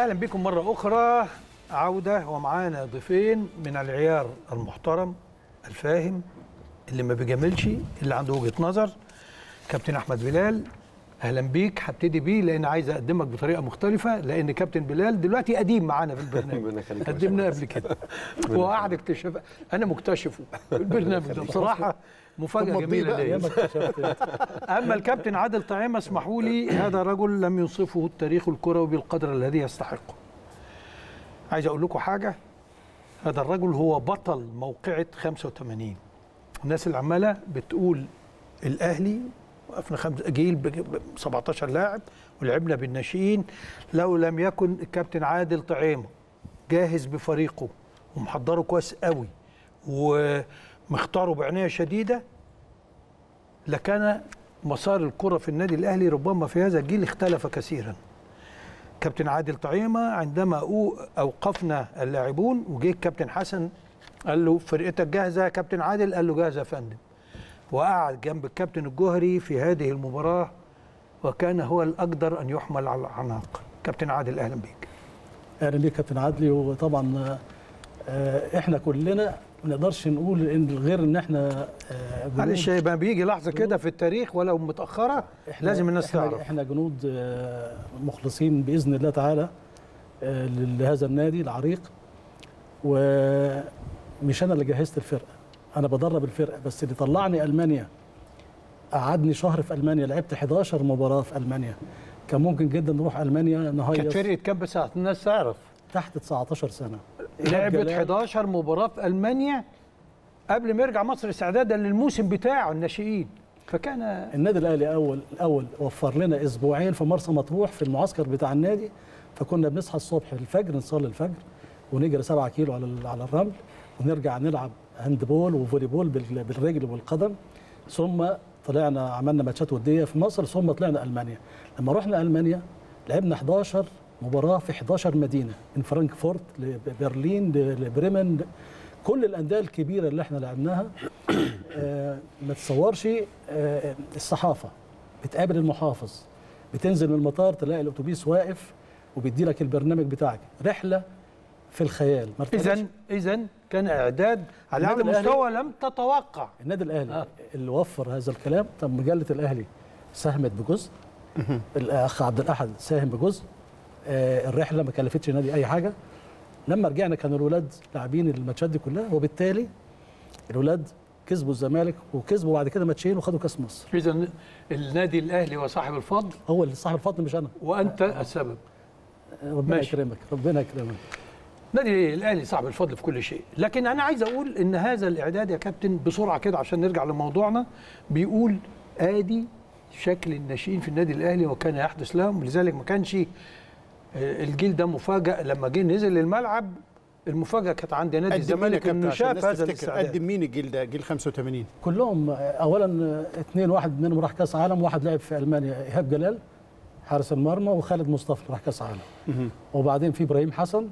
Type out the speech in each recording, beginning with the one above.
اهلا بكم مره اخرى عوده ومعانا ضيفين من العيار المحترم الفاهم اللي ما بيجاملش اللي عنده وجهه نظر كابتن احمد بلال اهلا بيك هبتدي بيه لان عايز اقدمك بطريقه مختلفه لان كابتن بلال دلوقتي قديم معانا في ربنا البرنامج يخليك. قدمنا قبل كده هو قاعد اكتشف انا مكتشفه في البرنامج ده بصراحه مفاجاه طب ما جميله تضيع ليا بقى. ما اكتشفت إنت. اما الكابتن عادل طعيمه اسمحوا لي هذا رجل لم ينصفه التاريخ الكروي بالقدر الذي يستحقه عايز اقول لكم حاجه هذا الرجل هو بطل موقعه 85 الناس اللي عماله بتقول الاهلي وقفنا خمس جيل ب ب- 17 لاعب ولعبنا بالناشئين لو لم يكن الكابتن عادل طعيمه جاهز بفريقه ومحضره كويس قوي ومختاره بعنايه شديده لكان مسار الكرة في النادي الأهلي ربما في هذا الجيل اختلف كثيرا كابتن عادل طعيمة عندما أو- أوقفنا اللاعبون وجه الكابتن حسن قال له فرقتك جاهزة يا كابتن عادل قال له جاهزة يا فندم وقعد جنب الكابتن الجوهري في هذه المباراة وكان هو الأقدر أن يحمل على الأعناق كابتن عادل أهلا بك اهلا بيك كابتن عدلي وطبعا آه، احنا كلنا ما نقدرش نقول ان غير ان احنا آه، جنود- معلش يبقى بيجي لحظة كده في التاريخ ولو متأخرة إحنا- لازم الناس احنا تعرف احنا جنود آه، مخلصين باذن الله تعالى آه، لهذا النادي العريق ومش انا اللي جهزت الفرقه انا بدرب الفرقه بس اللي طلعني المانيا قعدني شهر في المانيا لعبت 11 مباراه في المانيا كان ممكن جدا نروح المانيا كانت نهيص فرقة كام بس عشان الناس تعرف تحت 19 سنه لعبت جلال. 11 مباراة في ألمانيا قبل ما يرجع مصر استعدادا للموسم بتاعه الناشئين فكان النادي الاهلي اول الاول وفر لنا اسبوعين في مرسى مطروح في المعسكر بتاع النادي فكنا بنصحى الصبح الفجر نصلي الفجر ونجري 7 كيلو على ال- على الرمل ونرجع نلعب هاندبول وفولي بول بال- بالرجل والقدم ثم طلعنا عملنا ماتشات وديه في مصر ثم طلعنا المانيا لما رحنا المانيا لعبنا 11 مباراه في 11 مدينه من فرانكفورت لبرلين لبريمن كل الانديه الكبيره اللي احنا لعبناها آه، ما تصورش آه، الصحافه بتقابل المحافظ بتنزل من المطار تلاقي الاتوبيس واقف وبيدي لك البرنامج بتاعك رحله في الخيال ما ارتبطش- إذا إذا كان إعداد على النادي أعلى الأهلي- مستوى لم تتوقع النادي الاهلي آه. آه. اللي وفر هذا الكلام طب مجله الاهلي ساهمت بجزء الاخ عبد الاحد ساهم بجزء آه الرحله ما كلفتش النادي اي حاجه لما رجعنا كانوا الولاد لاعبين الماتشات دي كلها وبالتالي الولاد كسبوا الزمالك وكسبوا بعد كده ماتشين وخدوا كاس مصر إذا النادي الأهلي وصاحب الفضل هو اللي صاحب الفضل مش انا وأنت السبب ربنا ماشي. يكرمك ربنا يكرمك النادي الأهلي صاحب الفضل في كل شيء لكن أنا عايز أقول إن هذا الإعداد يا كابتن بسرعة كده عشان نرجع لموضوعنا بيقول آدي شكل الناشئين في النادي الأهلي وكان يحدث لهم لذلك ما كانش آه، الجيل ده مفاجأ لما جه نزل للملعب المفاجأة كانت عند نادي قدم مين يا الزمالك كابتن إنه عشان شاف الناس هذا تفتكر الاستعداد قدم مين الجيل ده جيل 85 كلهم اولا اثنين واحد منهم راح كاس عالم واحد لعب في المانيا ايهاب جلال حارس المرمى وخالد مصطفى راح كاس عالم وبعدين في ابراهيم حسن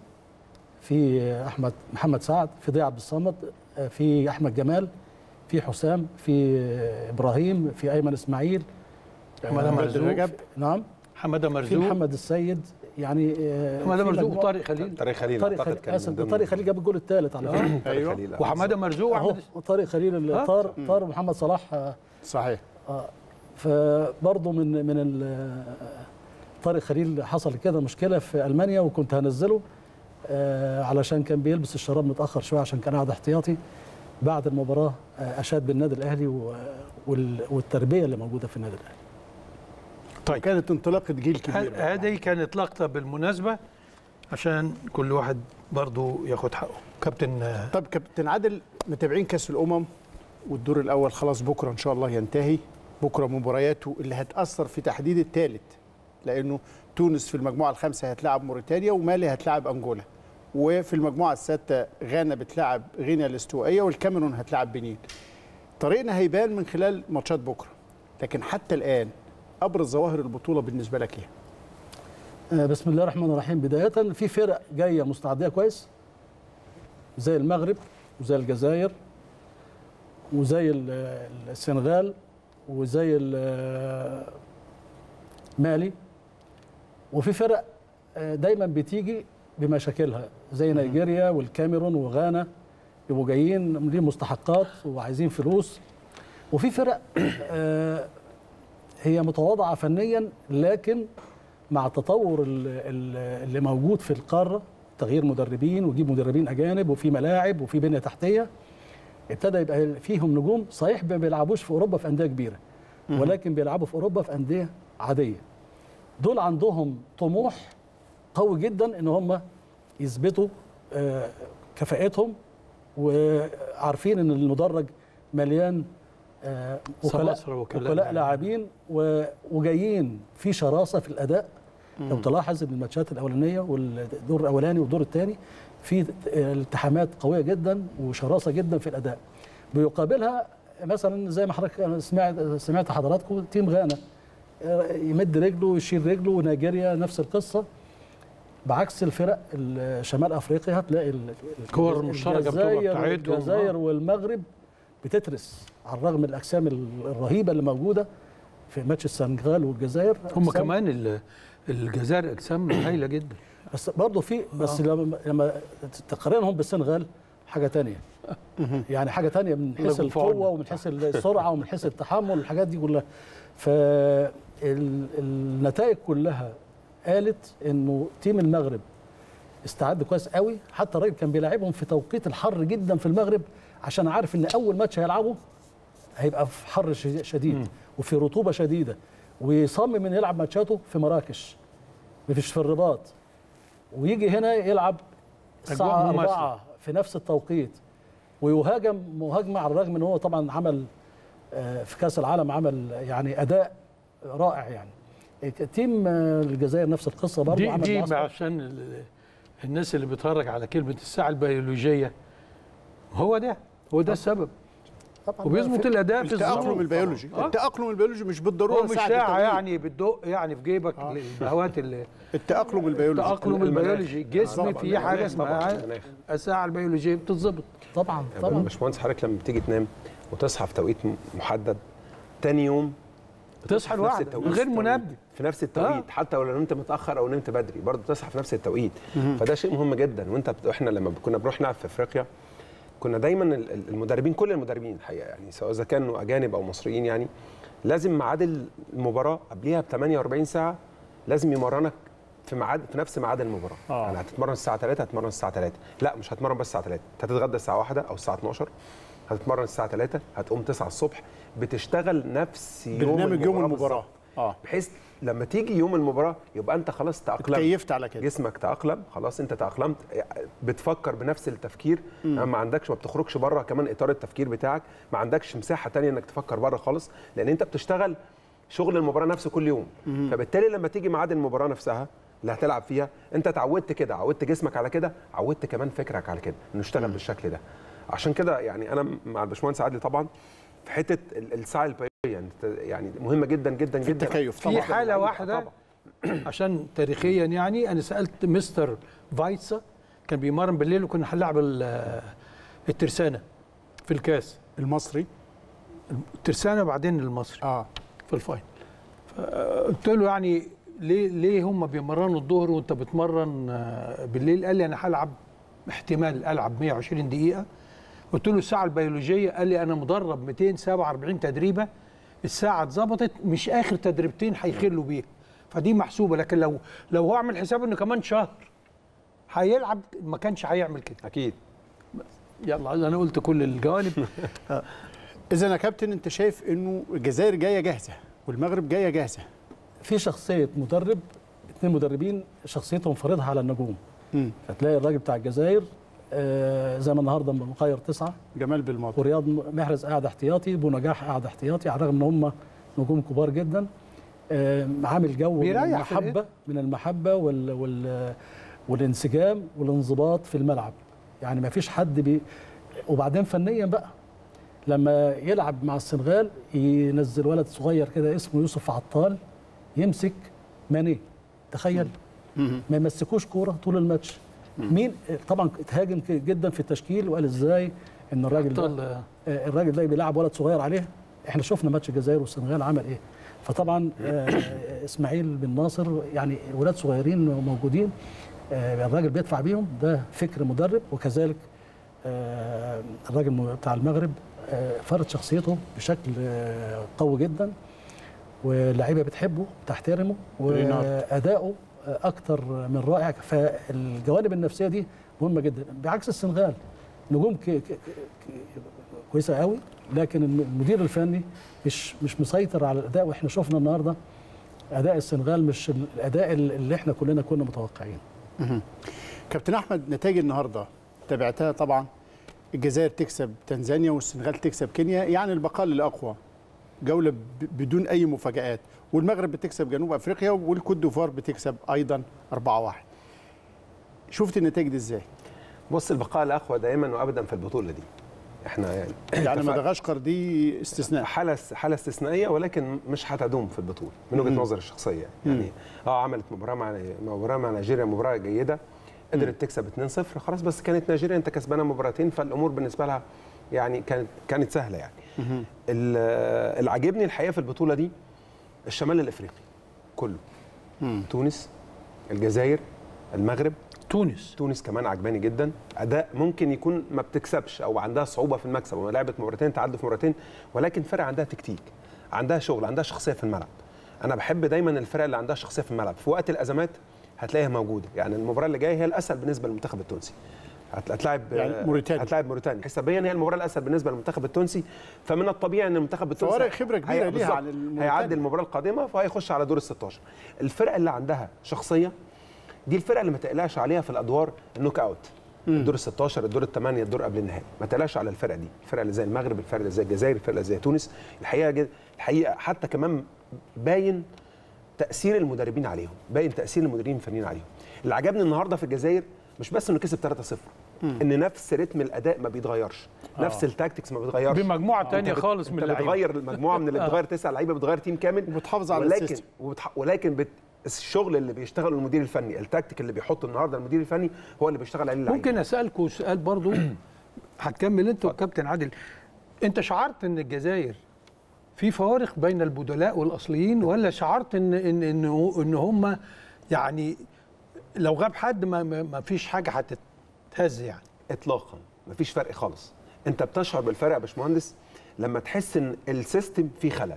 في احمد محمد سعد في ضياء عبد الصمد في احمد جمال في حسام في ابراهيم في ايمن اسماعيل حمادة آه، مرزوق. رجب. نعم حمادة في مرزوق محمد السيد يعني آه، حمادة في مرزوق مجموعة- وطارق خليل طارق خليل طارق اعتقد خليل كان اسف من ده ضمن- طارق خليل جاب الجول الثالث على فكره طارق أيوة. خليل، آه. وحمادة مرزوق اهو وأحمد طارق خليل اللي آه. طار طار محمد صلاح آه، صحيح اه فبرضه من من ال- طارق خليل حصل كده مشكله في المانيا وكنت هنزله آه علشان كان بيلبس الشراب متاخر شويه عشان كان قاعد احتياطي بعد المباراه آه اشاد بالنادي الاهلي و- وال- والتربيه اللي موجوده في النادي الاهلي طيب كانت انطلاقه جيل كبير ه- هذه كانت لقطة بالمناسبة عشان كل واحد برضو ياخد حقه كابتن آه، طب كابتن عادل متابعين كاس الامم والدور الاول خلاص بكره ان شاء الله ينتهي بكره مبارياته اللي هتاثر في تحديد الثالث لانه تونس في المجموعه الخامسه هتلاعب موريتانيا ومالي هتلاعب انجولا وفي المجموعه السادسه غانا بتلاعب غينيا الاستوائيه والكاميرون هتلاعب بنين طريقنا هيبان من خلال ماتشات بكره لكن حتى الان ابرز ظواهر البطوله بالنسبه لك ايه آه بسم الله الرحمن الرحيم بدايه في فرق جايه مستعديه كويس زي المغرب وزي الجزائر وزي ال- السنغال وزي ال- مالي وفي فرق آه، دايما بتيجي بمشاكلها زي نيجيريا والكاميرون وغانا يبقوا جايين ليهم مستحقات وعايزين فلوس وفي فرق آه، هي متواضعه فنيا لكن مع التطور ال- ال- اللي موجود في القاره تغيير مدربين وجيب مدربين اجانب وفي ملاعب وفي بنيه تحتيه ابتدى يبقى فيهم نجوم صحيح ما بيلعبوش في اوروبا في انديه كبيره ولكن بيلعبوا في اوروبا في انديه عاديه دول عندهم طموح قوي جدا ان هم يثبتوا آه، كفاءتهم وعارفين ان المدرج مليان آه، وكلاء سماسرة وكلاء وكلاء لاعبين. لاعبين و- وجايين في شراسه في الاداء لو تلاحظ ان الماتشات الاولانيه والدور الاولاني والدور الثاني في التحامات قويه جدا وشراسه جدا في الاداء بيقابلها مثلا زي ما حضرتك أنا سمعت سمعت حضراتكم تيم غانا يمد رجله ويشيل رجله ونيجيريا نفس القصه بعكس الفرق ال- شمال افريقيا هتلاقي ال- الكور المشتركة بتبقى الجزائر بتاعتهم. الجزائر آه. والمغرب بتترس على الرغم من الاجسام الرهيبه اللي موجوده في ماتش السنغال والجزائر هم أجسام- كمان ال- الجزائر اجسام هايله جدا بس برضه في بس لما لما تقارنهم بالسنغال حاجه تانية يعني حاجه تانية من حيث الله يكون في عوننا. القوه ومن حيث السرعه ومن حيث التحمل الحاجات دي كلها فالنتائج كلها قالت انه تيم المغرب استعد كويس قوي حتى الراجل كان بيلاعبهم في توقيت الحر جدا في المغرب عشان عارف ان اول ماتش هيلعبه هيبقى في حر ش- شديد وفي رطوبه شديده ويصمم انه يلعب ماتشاته في مراكش مفيش في الرباط ويجي هنا يلعب الساعه أجواء مماثلة. 4 في نفس التوقيت ويهاجم مهاجمه على الرغم ان هو طبعا عمل آه، في كاس العالم عمل يعني اداء رائع يعني تيم آه، الجزائر نفس القصه برضه دي عمل دي معسكر. عشان ال- الناس اللي بتهرج على كلمه الساعه البيولوجيه هو ده هو ده السبب طبعا وبيظبط في- الاداء في التأقلم الظروف البيولوجي آه. التأقلم البيولوجي مش هو بالضرورة مش ساعة ساعه التوقيت. يعني بتدق يعني في جيبك البهوات اللي التأقلم البيولوجي التأقلم البيولوجي جسم طبعاً، فيه حاجه المناخ طبعاً، اسمها المناخ. الساعه البيولوجيه بتتظبط طبعا طبعا طبعا باشمهندس حضرتك لما بتيجي تنام وتصحى في توقيت م- محدد تاني يوم تصحى في نفس لوحدك التوقيت. من غير التوقيت. منبه في نفس التوقيت آه. آه. حتى لو نمت متاخر او نمت بدري برضه تصحى في نفس التوقيت فده شيء مهم جدا وانت بت... احنا لما كنا بنروح نلعب في افريقيا كنا دايما ال- ال- المدربين كل المدربين الحقيقه يعني سواء اذا كانوا اجانب او مصريين يعني لازم ميعاد المباراه قبليها ب 48 ساعه لازم يمرنك في ميعاد في نفس ميعاد المباراه آه. يعني هتتمرن الساعه 3 هتتمرن الساعه 3 لا مش هتتمرن بس الساعه 3 انت هتتغدى الساعه 1 او الساعه 12 هتتمرن الساعه 3 هتقوم 9 الصبح بتشتغل نفس يوم برنامج يوم المباراة المباراة بالظبط. اه بحيث لما تيجي يوم المباراه يبقى انت خلاص تاقلمت اتكيفت على كده جسمك تاقلم خلاص انت تاقلمت بتفكر بنفس التفكير ما عندكش ما بتخرجش بره كمان اطار التفكير بتاعك ما عندكش مساحه تانية انك تفكر بره خالص لان انت بتشتغل شغل المباراه نفسه كل يوم فبالتالي لما تيجي ميعاد المباراه نفسها اللي هتلعب فيها انت اتعودت كده عودت جسمك على كده عودت كمان فكرك على كده انه يشتغل بالشكل ده عشان كده يعني انا مع الباشمهندس عادل طبعا في حته ال- الساعه البيولوجيه يعني يعني مهمه جدا جدا في جدا التكيف في طبعا حاله واحده عشان تاريخيا يعني انا سالت مستر فايتسا كان بيمرن بالليل وكنا هنلعب ال- الترسانه في الكاس المصري الترسانه بعدين المصري اه في الفاينل قلت له يعني ليه ليه هم بيمرنوا الظهر وانت بتمرن آه، بالليل قال لي انا هلعب احتمال العب 120 دقيقه قلت له الساعه البيولوجيه قال لي انا مدرب 247 تدريبه الساعه اتظبطت مش اخر تدريبتين هيخلوا بيها فدي محسوبه لكن لو لو هو عامل حساب انه كمان شهر هيلعب ما كانش هيعمل كده اكيد يلا انا قلت كل الجوانب اذا يا كابتن انت شايف انه الجزائر جايه جاهزه والمغرب جايه جاهزه في شخصيه مدرب اثنين مدربين شخصيتهم فارضها على النجوم مم. فتلاقي الراجل بتاع الجزائر آه، زي ما النهارده مغير تسعه جمال بالماضي ورياض محرز قاعد احتياطي ابو نجاح قاعد احتياطي على الرغم ان هم نجوم كبار جدا آه، عامل جو من بيريح المحبه فرقته. من المحبه وال وال والانسجام والانضباط في الملعب يعني ما فيش حد بي وبعدين فنيا بقى لما يلعب مع السنغال ينزل ولد صغير كده اسمه يوسف عطال يمسك ماني تخيل ما يمسكوش كوره طول الماتش مين طبعا اتهاجم جدا في التشكيل وقال ازاي ان الراجل ده أبطال، آه، آه، الراجل ده بيلعب ولد صغير عليه احنا شفنا ماتش الجزائر والسنغال عمل ايه فطبعا آه، اسماعيل بن ناصر يعني ولاد صغيرين موجودين آه، الراجل بيدفع بيهم ده فكر مدرب وكذلك آه، الراجل م- بتاع المغرب آه، فرض شخصيته بشكل آه، قوي جدا واللعيبه بتحبه بتحترمه رينارد. واداؤه اكتر من رائع فالجوانب النفسيه دي مهمه جدا بعكس السنغال نجوم ك... ك... ك... كويسه قوي لكن الم- المدير الفني مش مش مسيطر على الاداء واحنا شفنا النهارده اداء السنغال مش الاداء اللي احنا كلنا كنا متوقعين كابتن احمد نتائج النهارده تابعتها طبعا الجزائر تكسب تنزانيا والسنغال تكسب كينيا يعني البقاء للاقوى جوله ب- بدون اي مفاجات والمغرب بتكسب جنوب افريقيا والكوت ديفوار بتكسب ايضا 4-1 شفت النتائج دي ازاي بص البقاء الاقوى دائما وابدا في البطوله دي احنا يعني يعني اتفقنا. مدغشقر دي استثناء حاله حاله استثنائيه ولكن مش هتدوم في البطوله من وجهه نظري الشخصيه يعني اه عملت مباراه مع مباراه مع نيجيريا مباراه جيده قدرت تكسب 2-0 خلاص بس كانت نيجيريا انت كسبانه مباراتين فالامور بالنسبه لها يعني كانت كانت سهله يعني ال- اللي عاجبني الحقيقه في البطوله دي الشمال الافريقي كله تونس الجزائر المغرب تونس تونس كمان عجباني جدا اداء ممكن يكون ما بتكسبش او عندها صعوبه في المكسب وما لعبت مباراتين تعدي في مباراتين ولكن فرق عندها تكتيك عندها شغل عندها شخصيه في الملعب انا بحب دايما الفرق اللي عندها شخصيه في الملعب في وقت الازمات هتلاقيها موجوده يعني المباراه اللي جايه هي الاسهل بالنسبه للمنتخب التونسي هت- هتلاعب يعني موريتانيا. هتلاعب موريتانيا حسابيا هي المباراه الاسهل بالنسبه للمنتخب التونسي فمن الطبيعي ان المنتخب التونسي فوارق خبرة كبيرة هي- ليها بالظبط. عن الموريتانيا. هيعدي المباراه القادمه فهيخش على دور ال 16 الفرق اللي عندها شخصيه دي الفرقه اللي ما تقلقش عليها في الادوار النوك اوت الدور ال 16 الدور الثمانيه الدور قبل النهائي ما تقلقش على الفرقه دي الفرقه اللي زي المغرب الفرقه اللي زي الجزائر الفرقه اللي زي تونس الحقيقه جد الحقيقه حتى كمان باين تاثير المدربين عليهم باين تاثير المدربين الفنيين عليهم اللي عجبني النهارده في الجزائر مش بس انه كسب 3-0 ان نفس رتم الاداء ما بيتغيرش نفس التاكتكس ما بيتغيرش بمجموعه تانية أنت بت- خالص من انت اللعيبه بتغير المجموعه من اللي بتغير تسع لعيبه بتغير تيم كامل وبتحافظ على ولكن السيستم. وبتح... ولكن بت... الشغل اللي بيشتغله المدير الفني التكتيك اللي بيحطه النهارده المدير الفني هو اللي بيشتغل عليه اللعيبه ممكن اسالكم سؤال برضو هتكمل انت والكابتن عادل انت شعرت ان الجزائر في فوارق بين البدلاء والاصليين ولا شعرت ان ان ان, إن هم يعني لو غاب حد ما, ما ما فيش حاجه هتتهز يعني اطلاقا مفيش فرق خالص انت بتشعر بالفرق يا باشمهندس لما تحس ان السيستم فيه خلل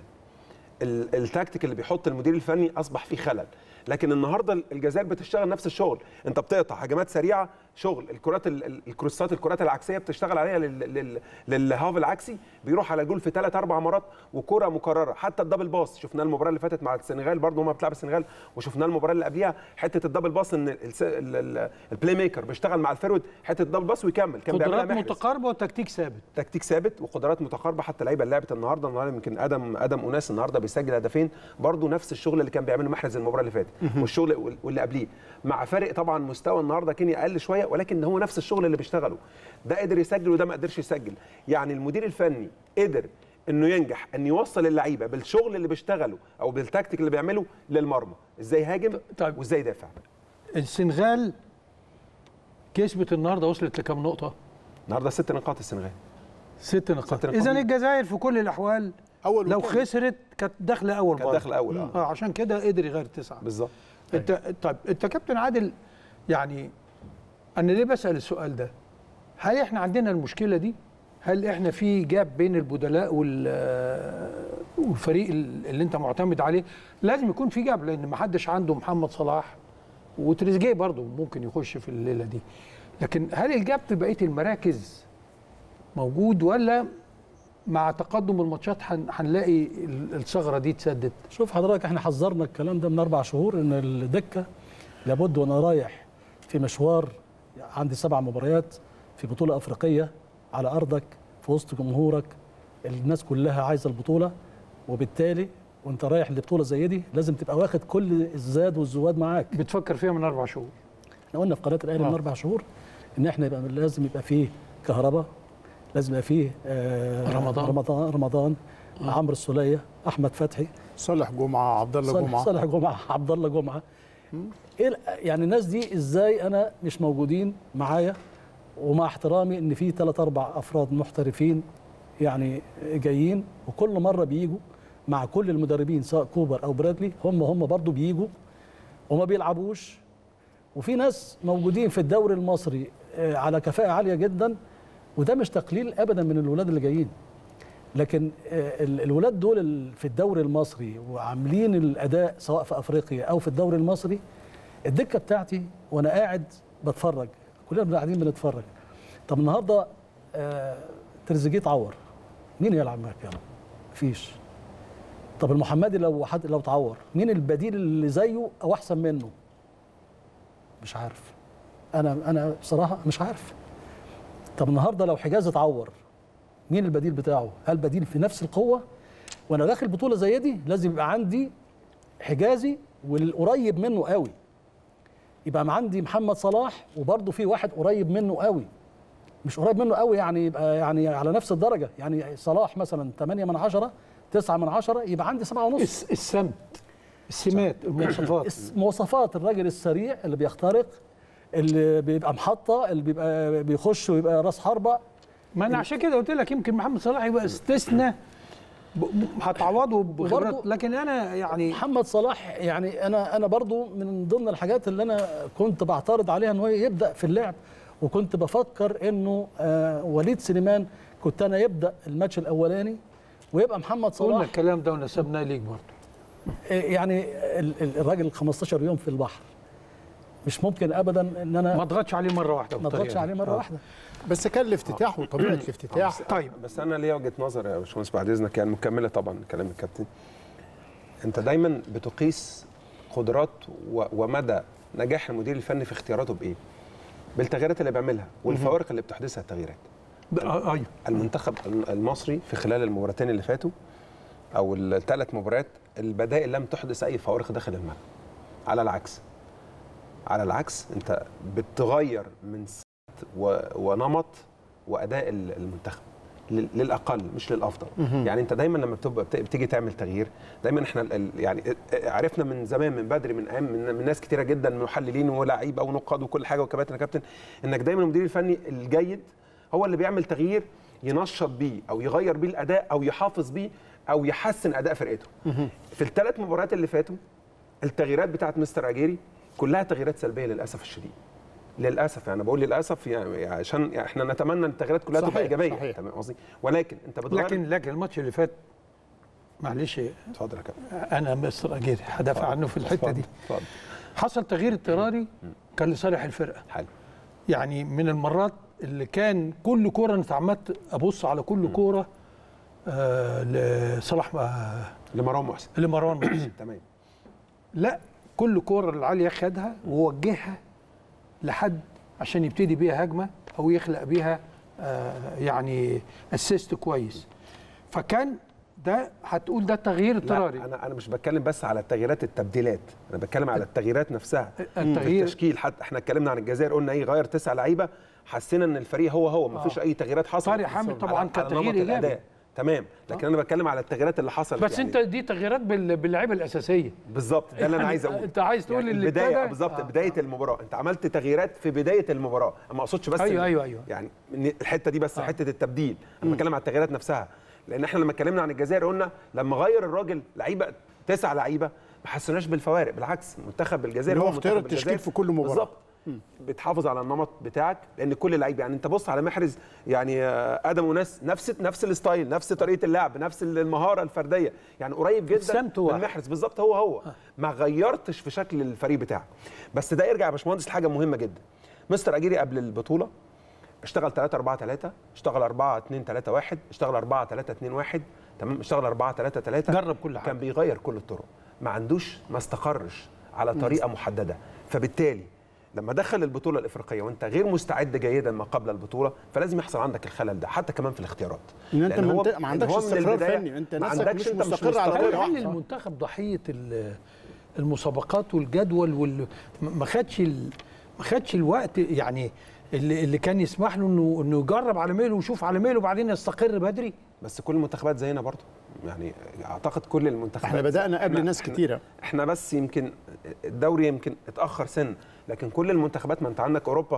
ال- التكتيك اللي بيحط المدير الفني اصبح فيه خلل لكن النهارده الجزائر بتشتغل نفس الشغل انت بتقطع هجمات سريعه شغل الكرات ال- ال- الكروسات الكرات العكسيه بتشتغل عليها لل- لل- للهاف العكسي بيروح على الجول في ثلاث اربع مرات وكره مكرره حتى الدبل باص شفناه المباراه اللي فاتت مع السنغال برضه هم بتلعب السنغال وشفناه المباراه اللي قبليها حته الدبل باص ان الس- ال- ال- البلاي ميكر بيشتغل مع الفيرود حته الدبل باص ويكمل كان بيعملها قدرات محرز. متقاربه وتكتيك ثابت تكتيك ثابت وقدرات متقاربه حتى اللعيبه اللي لعبت النهارده النهارده يمكن ادم ادم اناس النهارده بيسجل هدفين برضه نفس الشغل اللي كان بيعمله محرز المباراه اللي فاتت والشغل وال- واللي قبليه مع فرق طبعا مستوى النهارده كينيا اقل شويه ولكن هو نفس الشغل اللي بيشتغله ده قدر يسجل وده ما قدرش يسجل يعني المدير الفني قدر انه ينجح ان يوصل اللعيبه بالشغل اللي بيشتغله او بالتكتيك اللي بيعمله للمرمى ازاي يهاجم طيب. وازاي يدافع السنغال كسبت النهارده وصلت لكام نقطه النهارده ست نقاط السنغال ست نقاط ست نقاط. اذا الجزائر في كل الاحوال اول لو وتاني. خسرت كانت داخله اول كانت برضه. داخله اول اه اه عشان كده قدر يغير تسعه بالظبط انت طيب انت كابتن عادل يعني انا ليه بسال السؤال ده؟ هل احنا عندنا المشكله دي؟ هل احنا في جاب بين البدلاء وال والفريق اللي انت معتمد عليه؟ لازم يكون في جاب لان ما حدش عنده محمد صلاح وتريزيجيه برضه ممكن يخش في الليله دي. لكن هل الجاب في بقيه المراكز موجود ولا مع تقدم الماتشات هن- هنلاقي ال- الثغره دي اتسدت؟ شوف حضرتك احنا حذرنا الكلام ده من اربع شهور ان الدكه لابد وانا رايح في مشوار عندي سبع مباريات في بطوله افريقيه على ارضك في وسط جمهورك الناس كلها عايزه البطوله وبالتالي وانت رايح لبطوله زي دي لازم تبقى واخد كل الزاد والزواد معاك بتفكر فيها من اربع شهور. احنا قلنا في قناه الاهلي من آه. اربع شهور ان احنا يبقى لازم يبقى فيه كهرباء لازم يبقى فيه آه رمضان. رمضان رمضان عمرو السوليه احمد فتحي صالح جمعه عبد الله صالح جمعه صالح جمعه عبد الله جمعه ايه ال- يعني الناس دي ازاي انا مش موجودين معايا ومع احترامي ان في ثلاث اربع افراد محترفين يعني جايين وكل مره بيجوا مع كل المدربين سواء كوبر او برادلي هم هم برضو بيجوا وما بيلعبوش وفي ناس موجودين في الدوري المصري آه، على كفاءه عاليه جدا وده مش تقليل ابدا من الولاد اللي جايين لكن آه، ال- الولاد دول ال- في الدوري المصري وعاملين الاداء سواء في افريقيا او في الدوري المصري الدكه بتاعتي وانا قاعد بتفرج كلنا بنبقى قاعدين بنتفرج طب النهارده آه، تريزيجيه اتعور مين يلعب مكانه؟ مفيش طب المحمدي لو حد لو اتعور مين البديل اللي زيه او احسن منه؟ مش عارف انا انا بصراحه مش عارف طب النهارده لو حجاز اتعور مين البديل بتاعه؟ هل بديل في نفس القوه؟ وانا داخل بطوله زي دي لازم يبقى عندي حجازي والقريب منه قوي يبقى عندي محمد صلاح وبرضه في واحد قريب منه قوي مش قريب منه قوي يعني يبقى يعني على نفس الدرجه يعني صلاح مثلا 8 من 10 9 من 10 يبقى عندي 7 ونص الس- السمت السمات المواصفات الس- مواصفات الراجل السريع اللي بيخترق اللي بيبقى محطه اللي بيبقى بيخش ويبقى راس حربه ما انا عشان كده قلت لك يمكن محمد صلاح يبقى استثناء ب- ب- هتعوضه بخبرات وبرضه- لكن انا يعني محمد صلاح يعني انا انا برضو من ضمن الحاجات اللي انا كنت بعترض عليها ان هو يبدا في اللعب وكنت بفكر انه آه وليد سليمان كنت انا يبدا الماتش الاولاني ويبقى محمد قلنا صلاح الكلام ده ونسبناه ليك برضه آه، يعني ال- ال- الراجل 15 يوم في البحر مش ممكن ابدا ان ما انا اضغطش عليه مره واحده ما بالطريقة اضغطش عليه دي. مره آه. واحده بس كان الافتتاح وطبيعه الافتتاح طيب بس انا ليا وجهه نظر يا باشمهندس بعد اذنك يعني مكمله طبعا كلام الكابتن انت دايما بتقيس قدرات و- ومدى نجاح المدير الفني في اختياراته بايه؟ بالتغييرات اللي بيعملها والفوارق اللي بتحدثها التغييرات ب- آه، ايوه المنتخب المصري في خلال المباراتين اللي فاتوا او الثلاث مباريات البدائل لم تحدث اي فوارق داخل الملعب على العكس على العكس انت بتغير من سمت و- ونمط واداء ال- المنتخب لل- للاقل مش للافضل يعني انت دايما لما بتبقى بت- بتيجي تعمل تغيير دايما احنا ال- ال- يعني عرفنا من زمان من بدري من ايام من, من ناس كتيره جدا محللين ولاعيبه ونقاد وكل حاجه وكباتن يا كابتن انك دايما المدير الفني الجيد هو اللي بيعمل تغيير ينشط بيه او يغير بيه الاداء او يحافظ بيه او يحسن اداء فرقته في الثلاث مباريات اللي فاتوا التغييرات بتاعت مستر اجيري كلها تغييرات سلبيه للاسف الشديد للاسف يعني بقول للاسف يعني عشان يعني احنا نتمنى ان التغييرات كلها صحيح، تبقى ايجابيه صحيح. تمام قصدي ولكن انت بتغير لكن لكن الماتش اللي فات معلش اتفضل يا كابتن انا مستر اجيري هدافع عنه في الحته دي اتفضل حصل تغيير اضطراري كان لصالح الفرقه حلو يعني من المرات اللي كان كل كوره انا اتعمدت ابص على كل كوره آه لصلاح آه لمروان محسن لمروان محسن تمام لا كل كوره العاليه خدها ووجهها لحد عشان يبتدي بيها هجمه او يخلق بيها آه يعني اسيست كويس فكان ده هتقول ده تغيير اضطراري لا انا انا مش بتكلم بس على التغييرات التبديلات انا بتكلم على التغييرات نفسها التغيير التشكيل حتى احنا اتكلمنا عن الجزائر قلنا ايه غير تسع لعيبه حسينا ان الفريق هو هو ما فيش اي تغييرات حصلت طارق حامد طبعاً على- كان على تغيير نمط إيجابي. الأداء. تمام لكن انا بتكلم على التغييرات اللي حصلت بس يعني انت دي تغييرات بال- باللعيبه الاساسيه بالظبط ده اللي انا يعني عايز اقوله أنت عايز تقول يعني اللي البدايه ابتدى- بالظبط آه، بدايه المباراه انت عملت تغييرات في بدايه المباراه ما اقصدش بس أيوة، ال- أيوة، أيوة. يعني إن الحته دي بس حته التبديل انا بتكلم على التغييرات نفسها لان احنا لما اتكلمنا عن الجزائر قلنا لما غير الراجل لعيبه تسع لعيبه ما حسناش بالفوارق بالعكس منتخب الجزائر اللي هو منتخب اختيار التشكيل الجزائر. في كل مباراة. بالظبط بتحافظ على النمط بتاعك لان كل لعيب يعني انت بص على محرز يعني آه، ادم وناس نفس نفس الستايل نفس طريقه اللعب نفس المهاره الفرديه يعني قريب جدا سمته من واحد. محرز بالظبط هو هو ما غيرتش في شكل الفريق بتاعك بس ده يرجع يا باشمهندس لحاجه مهمه جدا مستر اجيري قبل البطوله اشتغل 3 4 3 اشتغل 4 2 3 1 اشتغل 4 3 2 1 تمام اشتغل 4 3 3 جرب كل حاجة. كان بيغير كل الطرق ما عندوش ما استقرش على طريقه محدده فبالتالي لما دخل البطوله الافريقيه وانت غير مستعد جيدا ما قبل البطوله فلازم يحصل عندك الخلل ده حتى كمان في الاختيارات إن أنت لأن ما هو- أنت- ما إن عندكش هو من استقرار البداية فني، أنت ما نفسك عندكش مش انت مستقر على مستقر. طريقة هل واحدة. المنتخب ضحيه ال- المسابقات والجدول وال ما خدش ال- ما خدش الوقت يعني اللي, اللي كان يسمح له انه انه يجرب على ميله ويشوف على ميله وبعدين يستقر بدري بس كل المنتخبات زينا برضه يعني اعتقد كل المنتخبات احنا بدأنا قبل إحنا- ناس إحنا- كتيرة. احنا بس يمكن الدوري يمكن اتاخر سن لكن كل المنتخبات ما انت عندك اوروبا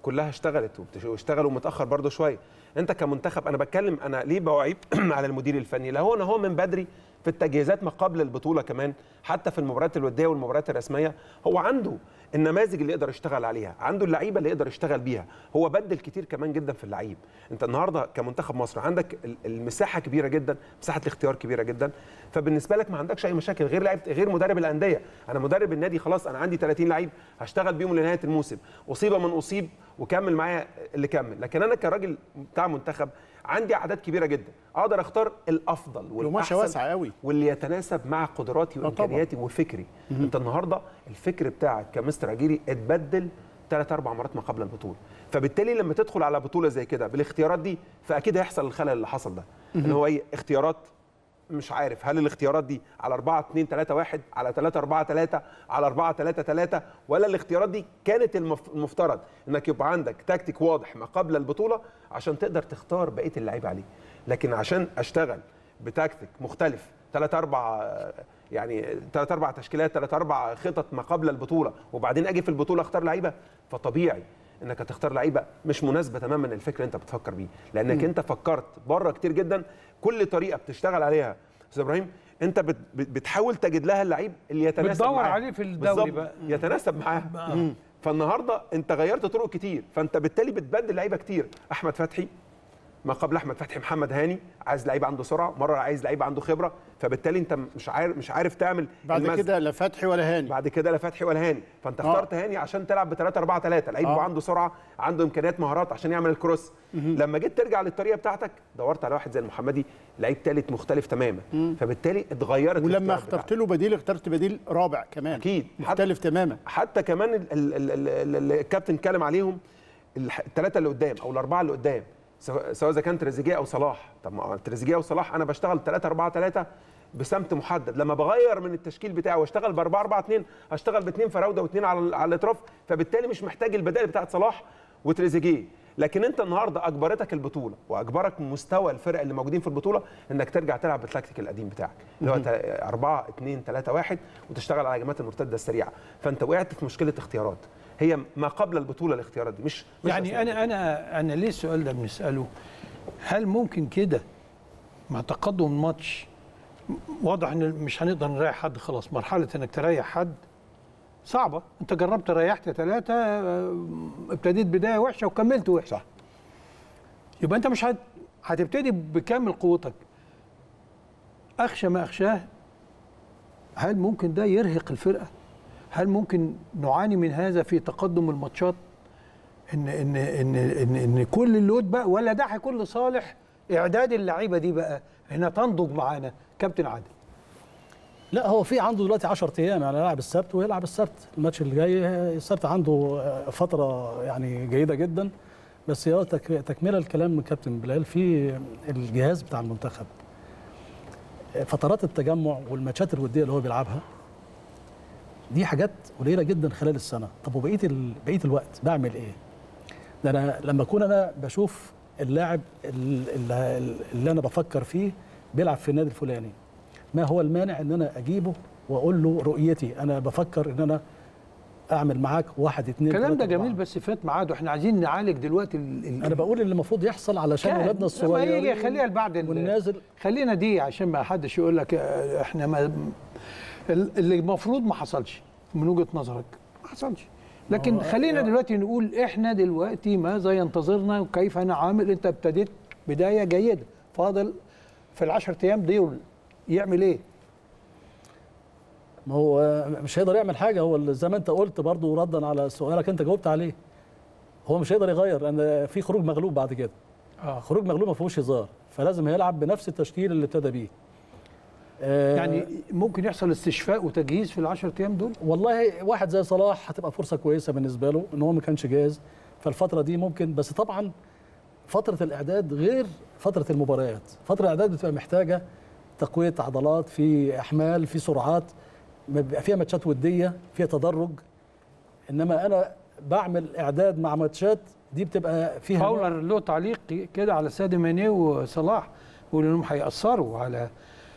كلها اشتغلت وبتش- واشتغلوا متاخر برضو شويه انت كمنتخب انا بتكلم انا ليه بوعيب على المدير الفني لا هو انا هو من بدري في التجهيزات ما قبل البطوله كمان حتى في المباريات الوديه والمباريات الرسميه هو عنده النماذج اللي يقدر يشتغل عليها عنده اللعيبه اللي يقدر يشتغل بيها هو بدل كتير كمان جدا في اللعيب انت النهارده كمنتخب مصر عندك ال- المساحه كبيره جدا مساحه الاختيار كبيره جدا فبالنسبه لك ما عندكش اي مشاكل غير لعيب غير مدرب الانديه انا مدرب النادي خلاص انا عندي 30 لعيب هشتغل بيهم لنهايه الموسم اصيب من اصيب وكمل معايا اللي كمل لكن انا كراجل بتاع منتخب عندي اعداد كبيره جدا اقدر اختار الافضل القماشه والاحسن واسعه قوي واللي يتناسب مع قدراتي طبعا. وامكانياتي وفكري انت النهارده الفكر بتاعك كمستر اجيري اتبدل ثلاث اربع مرات ما قبل البطوله فبالتالي لما تدخل على بطوله زي كده بالاختيارات دي فاكيد هيحصل الخلل اللي حصل ده اللي هو ايه اختيارات مش عارف هل الاختيارات دي على 4 2 3 1 على 3 4 3 على 4 3 3 ولا الاختيارات دي كانت المف- المفترض انك يبقى عندك تكتيك واضح ما قبل البطوله عشان تقدر تختار بقيه اللعيبه عليه لكن عشان اشتغل بتكتيك مختلف ثلاث اربع يعني ثلاث اربع تشكيلات ثلاث اربع خطط ما قبل البطوله وبعدين اجي في البطوله اختار لعيبه فطبيعي انك هتختار لعيبه مش مناسبه تماما للفكر اللي انت بتفكر بيه لانك انت فكرت بره كتير جدا كل طريقه بتشتغل عليها استاذ ابراهيم انت بت بت- بتحاول تجد لها اللعيب اللي يتناسب بتدور معاه. عليه في الدوري بالظبط، بقى. يتناسب معاه مم. فالنهارده انت غيرت طرق كتير فانت بالتالي بتبدل لعيبه كتير احمد فتحي ما قبل احمد فتحي محمد هاني عايز لعيب عنده سرعه مره عايز لعيب عنده خبره فبالتالي انت مش عارف مش عارف تعمل بعد المزج. كده لا فتحي ولا هاني بعد كده لا فتحي ولا هاني فانت آه. اخترت هاني عشان تلعب ب 3 4 3 لعيب آه. يبقى عنده سرعه عنده امكانيات مهارات عشان يعمل الكروس لما جيت ترجع للطريقه بتاعتك دورت على واحد زي المحمدي لعيب ثالث مختلف تماما فبالتالي اتغيرت ولما الاختيار اخترت بتاعتك. له بديل اخترت بديل رابع كمان أكيد. مختلف تماما حتى كمان ال- ال- ال- ال- ال- الكابتن اتكلم عليهم الثلاثه اللي قدام او الاربعه اللي قدام سواء سواء اذا كان تريزيجيه او صلاح طب ما تريزيجيه وصلاح انا بشتغل 3 4 3 بسمت محدد لما بغير من التشكيل بتاعي واشتغل ب 4 4 2 هشتغل باثنين فراوده واثنين على على الاطراف فبالتالي مش محتاج البدائل بتاعت صلاح وتريزيجيه لكن انت النهارده اجبرتك البطوله واجبرك مستوى الفرق اللي موجودين في البطوله انك ترجع تلعب بالتكتيك القديم بتاعك اللي هو 4 2 3 1 وتشتغل على هجمات المرتده السريعه فانت وقعت في مشكله اختيارات هي ما قبل البطوله الاختيارات دي مش, مش يعني أثناء انا انا انا ليه السؤال ده بنساله هل ممكن كده مع تقدم الماتش واضح ان مش هنقدر نريح حد خلاص مرحله انك تريح حد صعبه انت جربت ريحت ثلاثه ابتديت بدايه وحشه وكملت وحشه صح. يبقى انت مش هت... هتبتدي بكامل قوتك اخشى ما اخشاه هل ممكن ده يرهق الفرقه هل ممكن نعاني من هذا في تقدم الماتشات ان ان ان ان, إن كل اللود بقى ولا ده هيكون لصالح اعداد اللعيبه دي بقى هنا تنضج معانا كابتن عادل لا هو في عنده دلوقتي 10 ايام يعني يلعب السبت ويلعب السبت الماتش اللي جاي السبت عنده فتره يعني جيده جدا بس هي تك- تكمله الكلام من كابتن بلال في الجهاز بتاع المنتخب فترات التجمع والماتشات الوديه اللي هو بيلعبها دي حاجات قليله جدا خلال السنه طب وبقيه ال... بقيه الوقت بعمل ايه ده انا لما اكون انا بشوف اللاعب ال- ال- اللي انا بفكر فيه بيلعب في النادي الفلاني ما هو المانع ان انا اجيبه واقول له رؤيتي انا بفكر ان انا اعمل معاك واحد اتنين الكلام ده تلاتة، جميل أربعة. بس فات ميعاده احنا عايزين نعالج دلوقتي ال... ال... انا بقول اللي المفروض يحصل علشان كان. ولادنا لما الصغيرين يجي خليها لبعد ال- والنازل خلينا دي عشان ما حدش يقول لك آه، احنا ما ال- اللي المفروض ما حصلش من وجهه نظرك ما حصلش لكن هو- خلينا يا- دلوقتي نقول احنا دلوقتي ماذا ينتظرنا وكيف نعامل انت ابتديت بدايه جيده فاضل في العشر ايام دول يعمل ايه؟ ما هو مش هيقدر يعمل حاجه هو اللي زي ما انت قلت برضو ردا على سؤالك انت جاوبت عليه هو مش هيقدر يغير لان في خروج مغلوب بعد كده اه خروج مغلوب ما فيهوش هزار فلازم هيلعب بنفس التشكيل اللي ابتدى بيه آه، يعني ممكن يحصل استشفاء وتجهيز في العشر ايام دول؟ والله واحد زي صلاح هتبقى فرصه كويسه بالنسبه له ان هو ما كانش جاهز فالفتره دي ممكن بس طبعا فتره الاعداد غير فتره المباريات فتره الاعداد بتبقى محتاجه تقويه عضلات في احمال في سرعات ما بيبقى فيها ماتشات وديه فيها تدرج انما انا بعمل اعداد مع ماتشات دي بتبقى فيها نوع- فاولر له تعليق كده على ساديو ماني وصلاح بيقول انهم هيأثروا على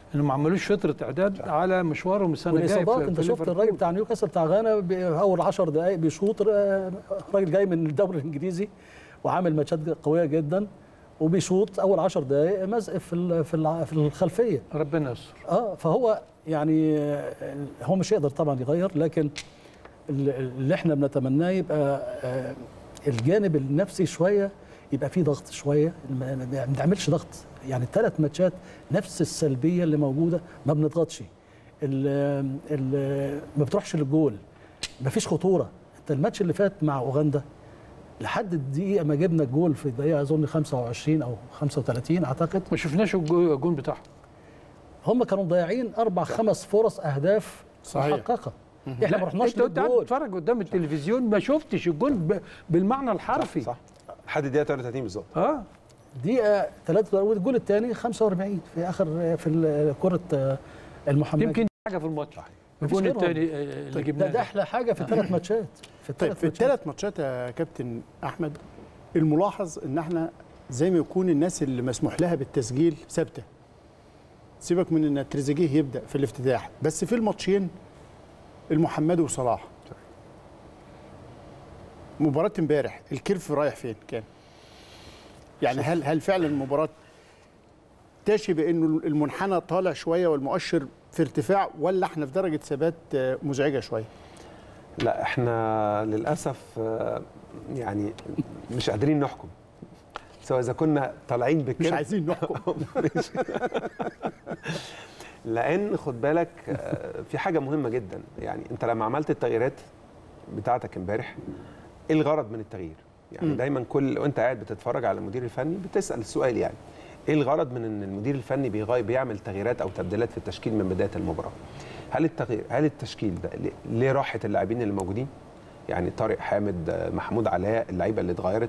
انه ما عملوش فتره اعداد على مشوارهم السنه الجايه والاصابات في- انت في شفت ليفربول. الراجل بتاع نيوكاسل بتاع غانا ب- اول 10 دقائق بيشوط آه، راجل جاي من الدوري الانجليزي وعامل ماتشات قويه جدا وبيشوط اول 10 دقائق مزق في ال- في الع- في الخلفيه ربنا يستر اه فهو يعني آه، هو مش يقدر طبعا يغير لكن ال- اللي احنا بنتمناه يبقى آه، الجانب النفسي شويه يبقى فيه ضغط شويه ما ما بنعملش ضغط يعني الثلاث ماتشات نفس السلبيه اللي موجوده ما بنضغطش ال- ال- ما بتروحش للجول ما فيش خطوره انت الماتش اللي فات مع اوغندا لحد الدقيقه ما جبنا الجول في الدقيقه اظن 25 او 35 اعتقد ما شفناش الجو- الجون بتاعهم هم كانوا مضيعين اربع خمس فرص اهداف صحيح. محققه احنا ما رحناش انت قلت قاعد للجول بتتفرج قدام التلفزيون ما شفتش الجون ب- بالمعنى الحرفي صح لحد الدقيقه 33 بالظبط اه دقيقه 3 والجول الثاني 45 في اخر في ال- كره المحمدي يمكن حاجه في الماتش الجون غيرهم. الثاني اللي ده, جبناه ده ده. احلى حاجه في الثلاث ماتشات في طيب الثلاث في ماتشات الثلاث ماتشات يا كابتن احمد الملاحظ ان احنا زي ما يكون الناس اللي مسموح لها بالتسجيل ثابته سيبك من ان تريزيجيه يبدا في الافتتاح بس في الماتشين المحمدي وصلاح مباراة امبارح الكيرف رايح فين كان؟ يعني هل هل فعلا المباراة تاشي بانه المنحنى طالع شويه والمؤشر في ارتفاع ولا احنا في درجه ثبات آه، مزعجه شويه؟ لا احنا للاسف آه، يعني مش قادرين نحكم سواء اذا كنا طالعين مش بالكيرف عايزين نحكم لان خد بالك آه، في حاجه مهمه جدا يعني انت لما عملت التغييرات بتاعتك امبارح ايه الغرض من التغيير يعني مم. دايما كل وانت قاعد بتتفرج على المدير الفني بتسال السؤال يعني ايه الغرض من ان المدير الفني بيغير بيعمل تغييرات او تبديلات في التشكيل من بدايه المباراه هل التغيير هل التشكيل ده ليه- ليه راحه اللاعبين اللي موجودين يعني طارق حامد آه، محمود علاء اللعيبه اللي اتغيرت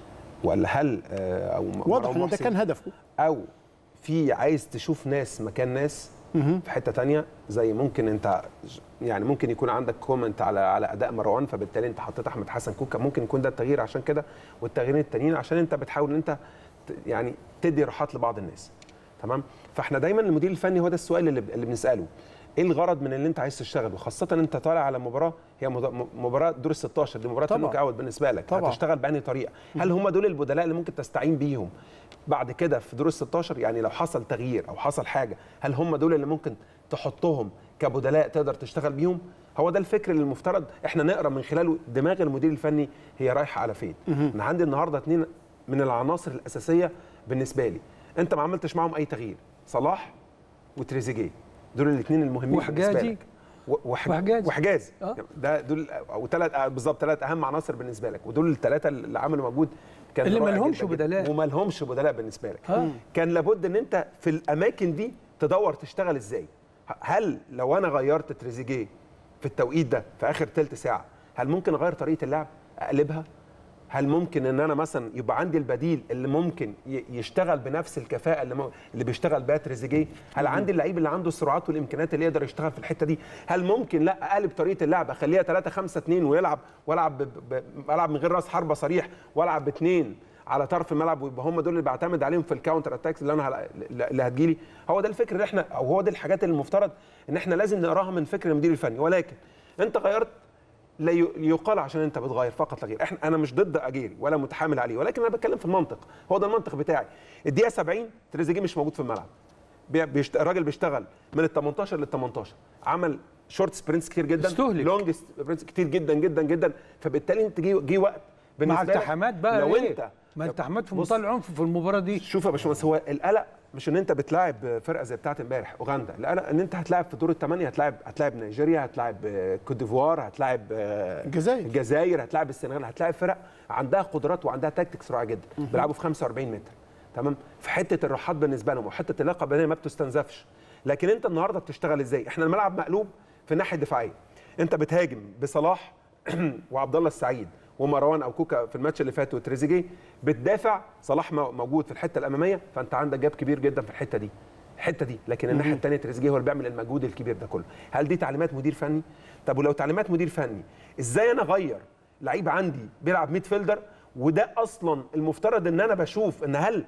ولا هل آه، او واضح مروان ان ده محسن؟ كان هدفه او في عايز تشوف ناس مكان ناس في حته تانية زي ممكن انت يعني ممكن يكون عندك كومنت على على اداء مروان فبالتالي انت حطيت احمد حسن كوكا ممكن يكون ده التغيير عشان كده والتغييرين التانيين عشان انت بتحاول ان انت ت- يعني تدي راحات لبعض الناس تمام فاحنا دايما المدير الفني هو ده السؤال اللي, اللي بنساله ايه الغرض من اللي انت عايز تشتغل وخاصه انت طالع على مباراه هي مد- م- مباراه دور ال 16 دي مباراه طبعا. النوك اوت بالنسبه لك طبعا. هتشتغل بأنهي طريقه هل هم دول البدلاء اللي ممكن تستعين بيهم بعد كده في دور ال 16 يعني لو حصل تغيير او حصل حاجه هل هم دول اللي ممكن تحطهم كبدلاء تقدر تشتغل بيهم هو ده الفكر اللي المفترض احنا نقرا من خلاله دماغ المدير الفني هي رايحه على فين انا عندي النهارده اثنين من العناصر الاساسيه بالنسبه لي انت ما عملتش معاهم اي تغيير صلاح وتريزيجيه دول الاثنين المهمين بالنسبه وحجازي. لك و- وح- وحجازي. وحجازي آه. ده دول او ثلاث بالظبط ثلاث اهم عناصر بالنسبه لك ودول الثلاثه اللي عملوا مجهود كان اللي رائع مالهمش جداً جداً. بدلاء. وما لهمش بدلاء بالنسبه لك آه. كان لابد ان انت في الاماكن دي تدور تشتغل ازاي هل لو انا غيرت تريزيجيه في التوقيت ده في اخر ثلث ساعه هل ممكن اغير طريقه اللعب اقلبها هل ممكن ان انا مثلا يبقى عندي البديل اللي ممكن ي- يشتغل بنفس الكفاءه اللي, م... اللي بيشتغل بيها تريزيجيه هل عندي اللعيب اللي عنده السرعات والامكانيات اللي يقدر يشتغل في الحته دي هل ممكن لا اقلب طريقه اللعب اخليها 3 5 2 ويلعب والعب ب... ب... العب من غير راس حربه صريح والعب باثنين على طرف الملعب ويبقى هم دول اللي بعتمد عليهم في الكاونتر اتاكس اللي انا هل... اللي هتجيلي هو ده الفكر اللي احنا او هو ده الحاجات اللي المفترض ان احنا لازم نقراها من فكر المدير الفني ولكن انت غيرت لا ي- يقال عشان انت بتغير فقط لا غير احنا انا مش ضد اجيري ولا متحامل عليه ولكن انا بتكلم في المنطق هو ده المنطق بتاعي الدقيقه 70 تريزيجيه مش موجود في الملعب بي- بيشت... الراجل بيشتغل من ال 18 لل 18 عمل شورت سبرنتس كتير جدا استهلك. لونج سبرنتس كتير جدا جدا جدا فبالتالي انت جه جه وقت مع بالنسبه لك التحامات بقى لو إيه؟ انت ما التحامات في بص- منتهى العنف في المباراه دي شوف يا باشمهندس هو القلق مش ان انت بتلاعب فرقه زي بتاعه امبارح اوغندا القلق ان انت هتلاعب في دور الثمانيه هتلاعب هتلاعب نيجيريا هتلاعب آه، كوت ديفوار هتلاعب آه، الجزائر. الجزائر هتلاعب السنغال هتلاعب فرق عندها قدرات وعندها تكتيكس رائعه جدا بيلعبوا في 45 متر تمام في حته الراحات بالنسبه لهم وحته اللياقه البدنيه ما بتستنزفش لكن انت النهارده بتشتغل ازاي احنا الملعب مقلوب في الناحيه الدفاعيه انت بتهاجم بصلاح وعبد الله السعيد ومروان او كوكا في الماتش اللي فات وتريزيجيه بتدافع صلاح مو- موجود في الحته الاماميه فانت عندك جاب كبير جدا في الحته دي الحته دي لكن الناحيه الثانيه تريزيجيه هو اللي بيعمل المجهود الكبير ده كله هل دي تعليمات مدير فني طب ولو تعليمات مدير فني ازاي انا اغير لعيب عندي بيلعب ميد فيلدر وده اصلا المفترض ان انا بشوف ان هل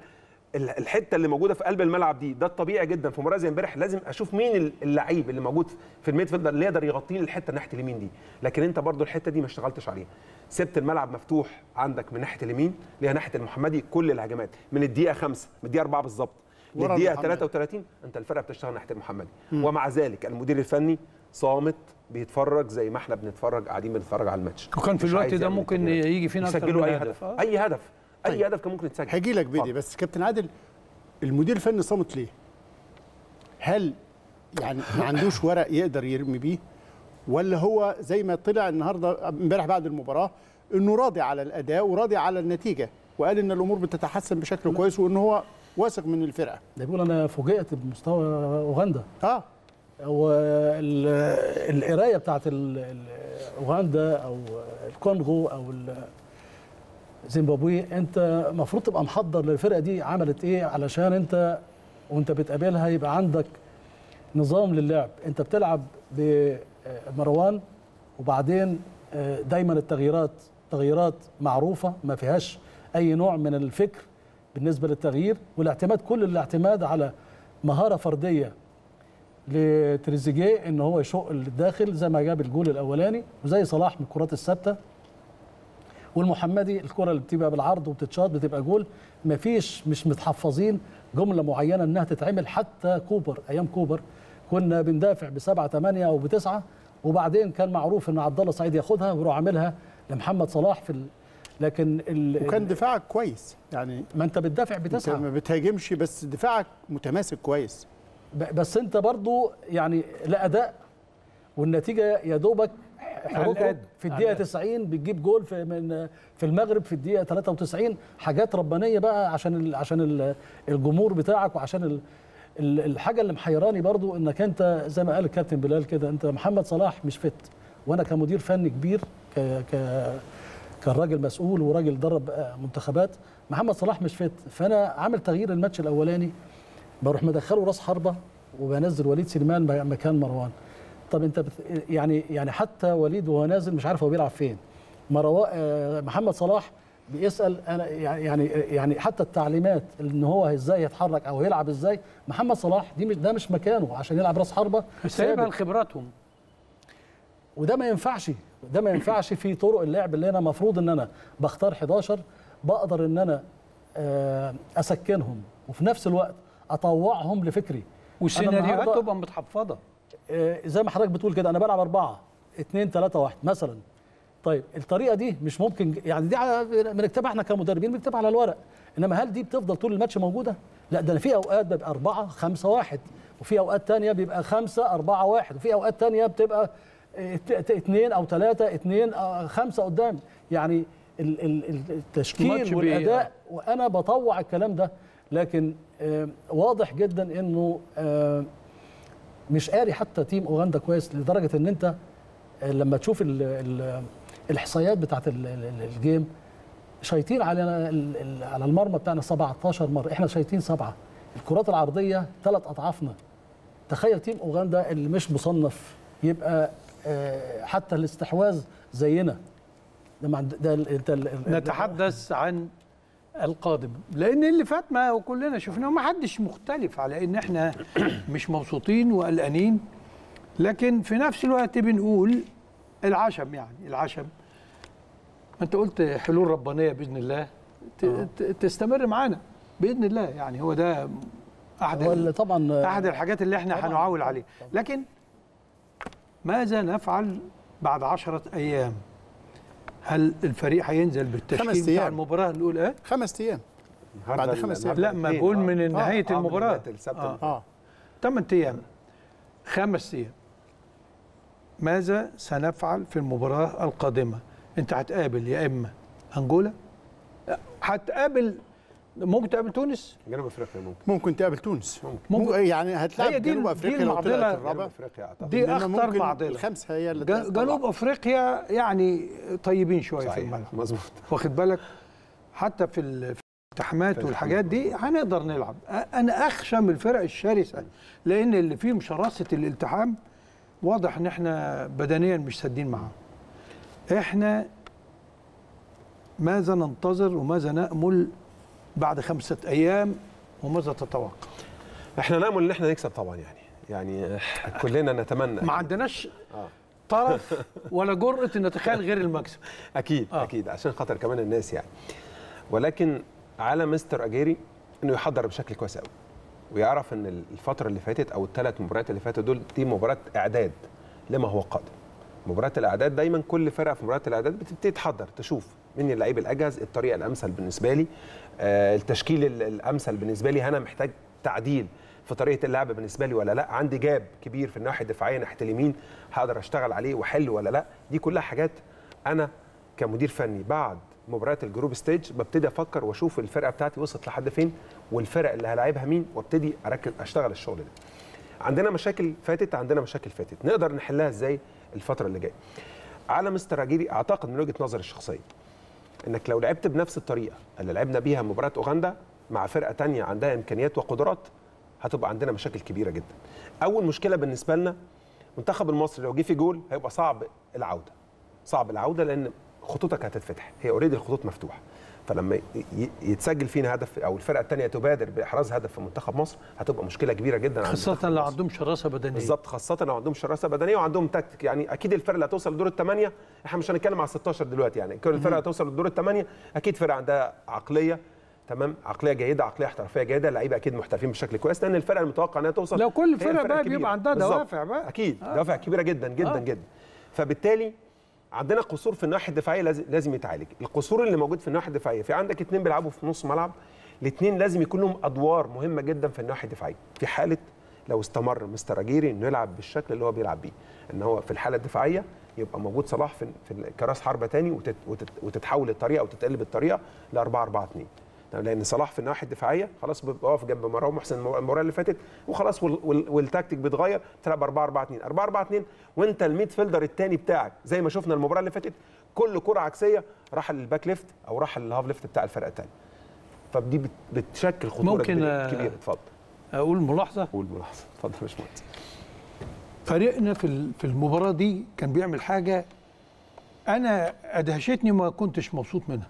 ال- الحته اللي موجوده في قلب الملعب دي ده الطبيعي جدا في مباراه زي امبارح لازم اشوف مين ال- اللعيب اللي موجود في الميد فيلدر اللي يقدر يغطي لي الحته ناحيه اليمين دي لكن انت برضو الحته دي ما اشتغلتش عليها سبت الملعب مفتوح عندك من ناحيه اليمين ليها ناحيه المحمدي كل الهجمات من الدقيقه 5 من الدقيقه 4 بالظبط ورا للدقيقه المحمدي. 33 انت الفرقه بتشتغل ناحيه المحمدي ومع ذلك المدير الفني صامت بيتفرج زي ما احنا بنتفرج قاعدين بنتفرج على الماتش وكان في مش الوقت عايز ده يعمل ممكن تغييرات. يجي فينا اكتر يسجلوا من اي هدف هدف آه. اي هدف اي طيب. هدف كان ممكن يتسجل هيجي لك بيدي اتفضل. بس كابتن عادل المدير الفني صامت ليه؟ هل يعني ما عندوش ورق يقدر يرمي بيه ولا هو زي ما طلع النهارده امبارح بعد المباراه انه راضي على الاداء وراضي على النتيجه وقال ان الامور بتتحسن بشكل كويس وان هو واثق من الفرقه ده بيقول انا فوجئت بمستوى اوغندا اه هو ال- القرايه بتاعت ال- ال- اوغندا او الكونغو او ال- زيمبابوي انت المفروض تبقى محضر للفرقه دي عملت ايه علشان انت وانت بتقابلها يبقى عندك نظام للعب انت بتلعب بمروان وبعدين آه، دايما التغييرات تغييرات معروفه ما فيهاش اي نوع من الفكر بالنسبه للتغيير والاعتماد كل الاعتماد على مهاره فرديه لتريزيجيه ان هو يشق للداخل زي ما جاب الجول الاولاني وزي صلاح من الكرات الثابته والمحمدي الكره اللي بتبقى بالعرض وبتتشاط بتبقى جول مفيش مش متحفظين جمله معينه انها تتعمل حتى كوبر ايام كوبر كنا بندافع بسبعه ثمانيه او بتسعه وبعدين كان معروف ان عبد الله سعيد ياخدها ويروح عاملها لمحمد صلاح في ال... لكن ال... وكان دفاعك كويس يعني ما انت بتدافع انت بتسعه ما بتهاجمش بس دفاعك متماسك كويس ب- بس انت برضو يعني لا اداء والنتيجه يا دوبك حروقه القد. في الدقيقه على القد. 90 بتجيب جول في من في المغرب في الدقيقه 93 حاجات ربانيه بقى عشان ال عشان ال الجمهور بتاعك وعشان ال ال- الحاجه اللي محيراني برضو انك انت زي ما قال الكابتن بلال كده انت محمد صلاح مش فت وانا كمدير فني كبير ك ك كان راجل مسؤول وراجل درب آه، منتخبات محمد صلاح مش فت فانا عامل تغيير الماتش الاولاني بروح مدخله راس حربه وبنزل وليد سليمان مكان مروان طب انت بت... يعني يعني حتى وليد وهو نازل مش عارف هو بيلعب فين مروان آه، محمد صلاح بيسال انا يعني يعني يعني حتى التعليمات ان هو ازاي يتحرك او يلعب ازاي محمد صلاح دي مش ده مش مكانه عشان يلعب راس حربه سايبها ثابت. لخبراتهم وده ما ينفعش ده ما ينفعش في طرق اللعب اللي انا المفروض ان انا بختار 11 بقدر ان انا آه، اسكنهم وفي نفس الوقت اطوعهم لفكري والسيناريوهات النهاردة- تبقى متحفظه آه، زي ما حضرتك بتقول كده انا بلعب اربعه اثنين ثلاثه واحد مثلا طيب الطريقه دي مش ممكن يعني دي على- بنكتبها احنا كمدربين بنكتبها على الورق انما هل دي بتفضل طول الماتش موجوده؟ لا ده انا في اوقات بيبقى اربعه خمسه واحد وفي اوقات تانية بيبقى خمسه اربعه واحد وفي اوقات تانية بتبقى آه، ت- ت- اثنين او ثلاثه اثنين آه، خمسه قدام يعني ال- ال- ال- الماتش التشكيل بي- والاداء وانا بطوع الكلام ده لكن آه، واضح جدا انه آه، مش قاري حتى تيم اوغندا كويس لدرجه ان انت آه، لما تشوف ال ال الاحصائيات بتاعت ال- ال- ال- الجيم شايطين على ال- ال- على المرمى بتاعنا 17 مره احنا شايطين سبعه الكرات العرضيه ثلاث اضعافنا تخيل تيم اوغندا اللي مش مصنف يبقى آه، حتى الاستحواذ زينا ده ما عند- ده ال- انت ال- ال- نتحدث عن القادم لان اللي فات ما وكلنا شفناه ما حدش مختلف على ان احنا مش مبسوطين وقلقانين لكن في نفس الوقت بنقول العشم يعني العشم ما انت قلت حلول ربانيه باذن الله ت- ت- تستمر معانا باذن الله يعني هو ده احد هو ال- اللي طبعا احد الحاجات اللي احنا طبعاً. هنعول عليه لكن ماذا نفعل بعد عشرة ايام هل الفريق هينزل بالتشكيل خمس بتاع أيام. المباراه الاولى إيه؟ خمس ايام النهاردة بعد خمس النهاردة لا ما الاثنين. بقول آه. من نهايه آه، من المباراه نهاية السبت آه. اه ثمان ايام خمس ايام ماذا سنفعل في المباراه القادمه انت هتقابل يا اما انجولا هتقابل ممكن تقابل تونس جنوب افريقيا ممكن ممكن تقابل تونس ممكن. ممكن يعني هتلاعب هي دي- جنوب دي افريقيا لو المعضلة. طلعت جنوب الرابع افريقيا اعتقد دي إنما اخطر ممكن معضله الخمسه هي اللي جن- تطلع. جنوب افريقيا يعني طيبين شويه في صحيح الملعب مظبوط واخد بالك حتى في ال- في الالتحامات والحاجات دي هنقدر نلعب أ- انا اخشى من الفرق الشرسه لان اللي فيهم شراسه الالتحام واضح ان احنا بدنيا مش سادين معاهم احنا ماذا ننتظر وماذا نامل بعد خمسه ايام وماذا تتوقع؟ احنا نامل ان احنا نكسب طبعا يعني يعني كلنا نتمنى ما عندناش آه. طرف ولا جرأة ان نتخيل غير المكسب اكيد آه. آه. اكيد عشان خاطر كمان الناس يعني ولكن على مستر اجيري انه يحضر بشكل كويس قوي ويعرف ان الفتره اللي فاتت او الثلاث مباريات اللي فاتوا دول دي مباراه اعداد لما هو قادم مباراه الاعداد دايما كل فرقه في مباراه الاعداد بتبتدي تحضر تشوف مين اللعيب الاجهز الطريقه الامثل بالنسبه لي آه التشكيل ال- الامثل بالنسبه لي انا محتاج تعديل في طريقه اللعب بالنسبه لي ولا لا عندي جاب كبير في الناحيه الدفاعيه ناحيه اليمين هقدر اشتغل عليه واحله ولا لا دي كلها حاجات انا كمدير فني بعد مباريات الجروب ستيج ببتدي افكر واشوف الفرقه بتاعتي وصلت لحد فين والفرق اللي هلاعبها مين وابتدي اركز اشتغل الشغل ده عندنا مشاكل فاتت عندنا مشاكل فاتت نقدر نحلها ازاي الفتره اللي جايه على مستر اجيري اعتقد من وجهه نظري الشخصيه انك لو لعبت بنفس الطريقه اللي لعبنا بيها مباراه اوغندا مع فرقه تانية عندها امكانيات وقدرات هتبقى عندنا مشاكل كبيره جدا اول مشكله بالنسبه لنا منتخب المصري لو جه في جول هيبقى صعب العوده صعب العوده لان خطوطك هتتفتح هي اوريدي الخطوط مفتوحه فلما ي- ي- يتسجل فينا هدف او الفرقه الثانيه تبادر باحراز هدف في منتخب مصر هتبقى مشكله كبيره جدا عند خاصة منتخب لو مصر. عندهم شراسة بدنية بالظبط خاصه لو عندهم شراسه بدنيه وعندهم تكتيك يعني اكيد الفرقه اللي هتوصل لدور الثمانيه احنا مش هنتكلم على 16 دلوقتي يعني كل الفرقه اللي هتوصل لدور الثمانيه اكيد فرقه عندها عقليه تمام عقليه جيده عقليه احترافيه جيده لعيبه اكيد محترفين بشكل كويس لان الفرقه المتوقع انها توصل لو كل هي فرقة الفرقة بقى الكبيرة. بيبقى عندها بالظبط. دوافع بقى. اكيد آه. دوافع كبيره جدا جدا آه. آه. جدا فبالتالي عندنا قصور في الناحيه الدفاعيه لازم لازم يتعالج القصور اللي موجود في الناحيه الدفاعيه في عندك اثنين بيلعبوا في نص ملعب الاثنين لازم يكون لهم ادوار مهمه جدا في الناحيه الدفاعيه في حاله لو استمر مستر اجيري انه يلعب بالشكل اللي هو بيلعب بيه ان هو في الحاله الدفاعيه يبقى موجود صلاح في, في ال- كراس حربه تاني وتت وتت وتتحول الطريقه وتتقلب الطريقه ل 4 4 2 تمام؟ لان صلاح في الناحيه الدفاعيه خلاص بيبقى واقف جنب مروان محسن المو- المباراه اللي فاتت وخلاص وال وال والتكتيك بيتغير تلعب 4 4 2 4 4 2 وانت الميد فيلدر الثاني بتاعك زي ما شفنا المباراه اللي فاتت كل كره عكسيه راح للباك ليفت او راح للهاف ليفت بتاع الفرقه الثانيه فدي بت- بتشكل خطوره ممكن، كبيره آه، كبيره اتفضل أقول ملاحظة قول ملاحظه اتفضل يا باشمهندس فريقنا في ال- في المباراة دي كان بيعمل حاجة أنا أدهشتني وما كنتش مبسوط منها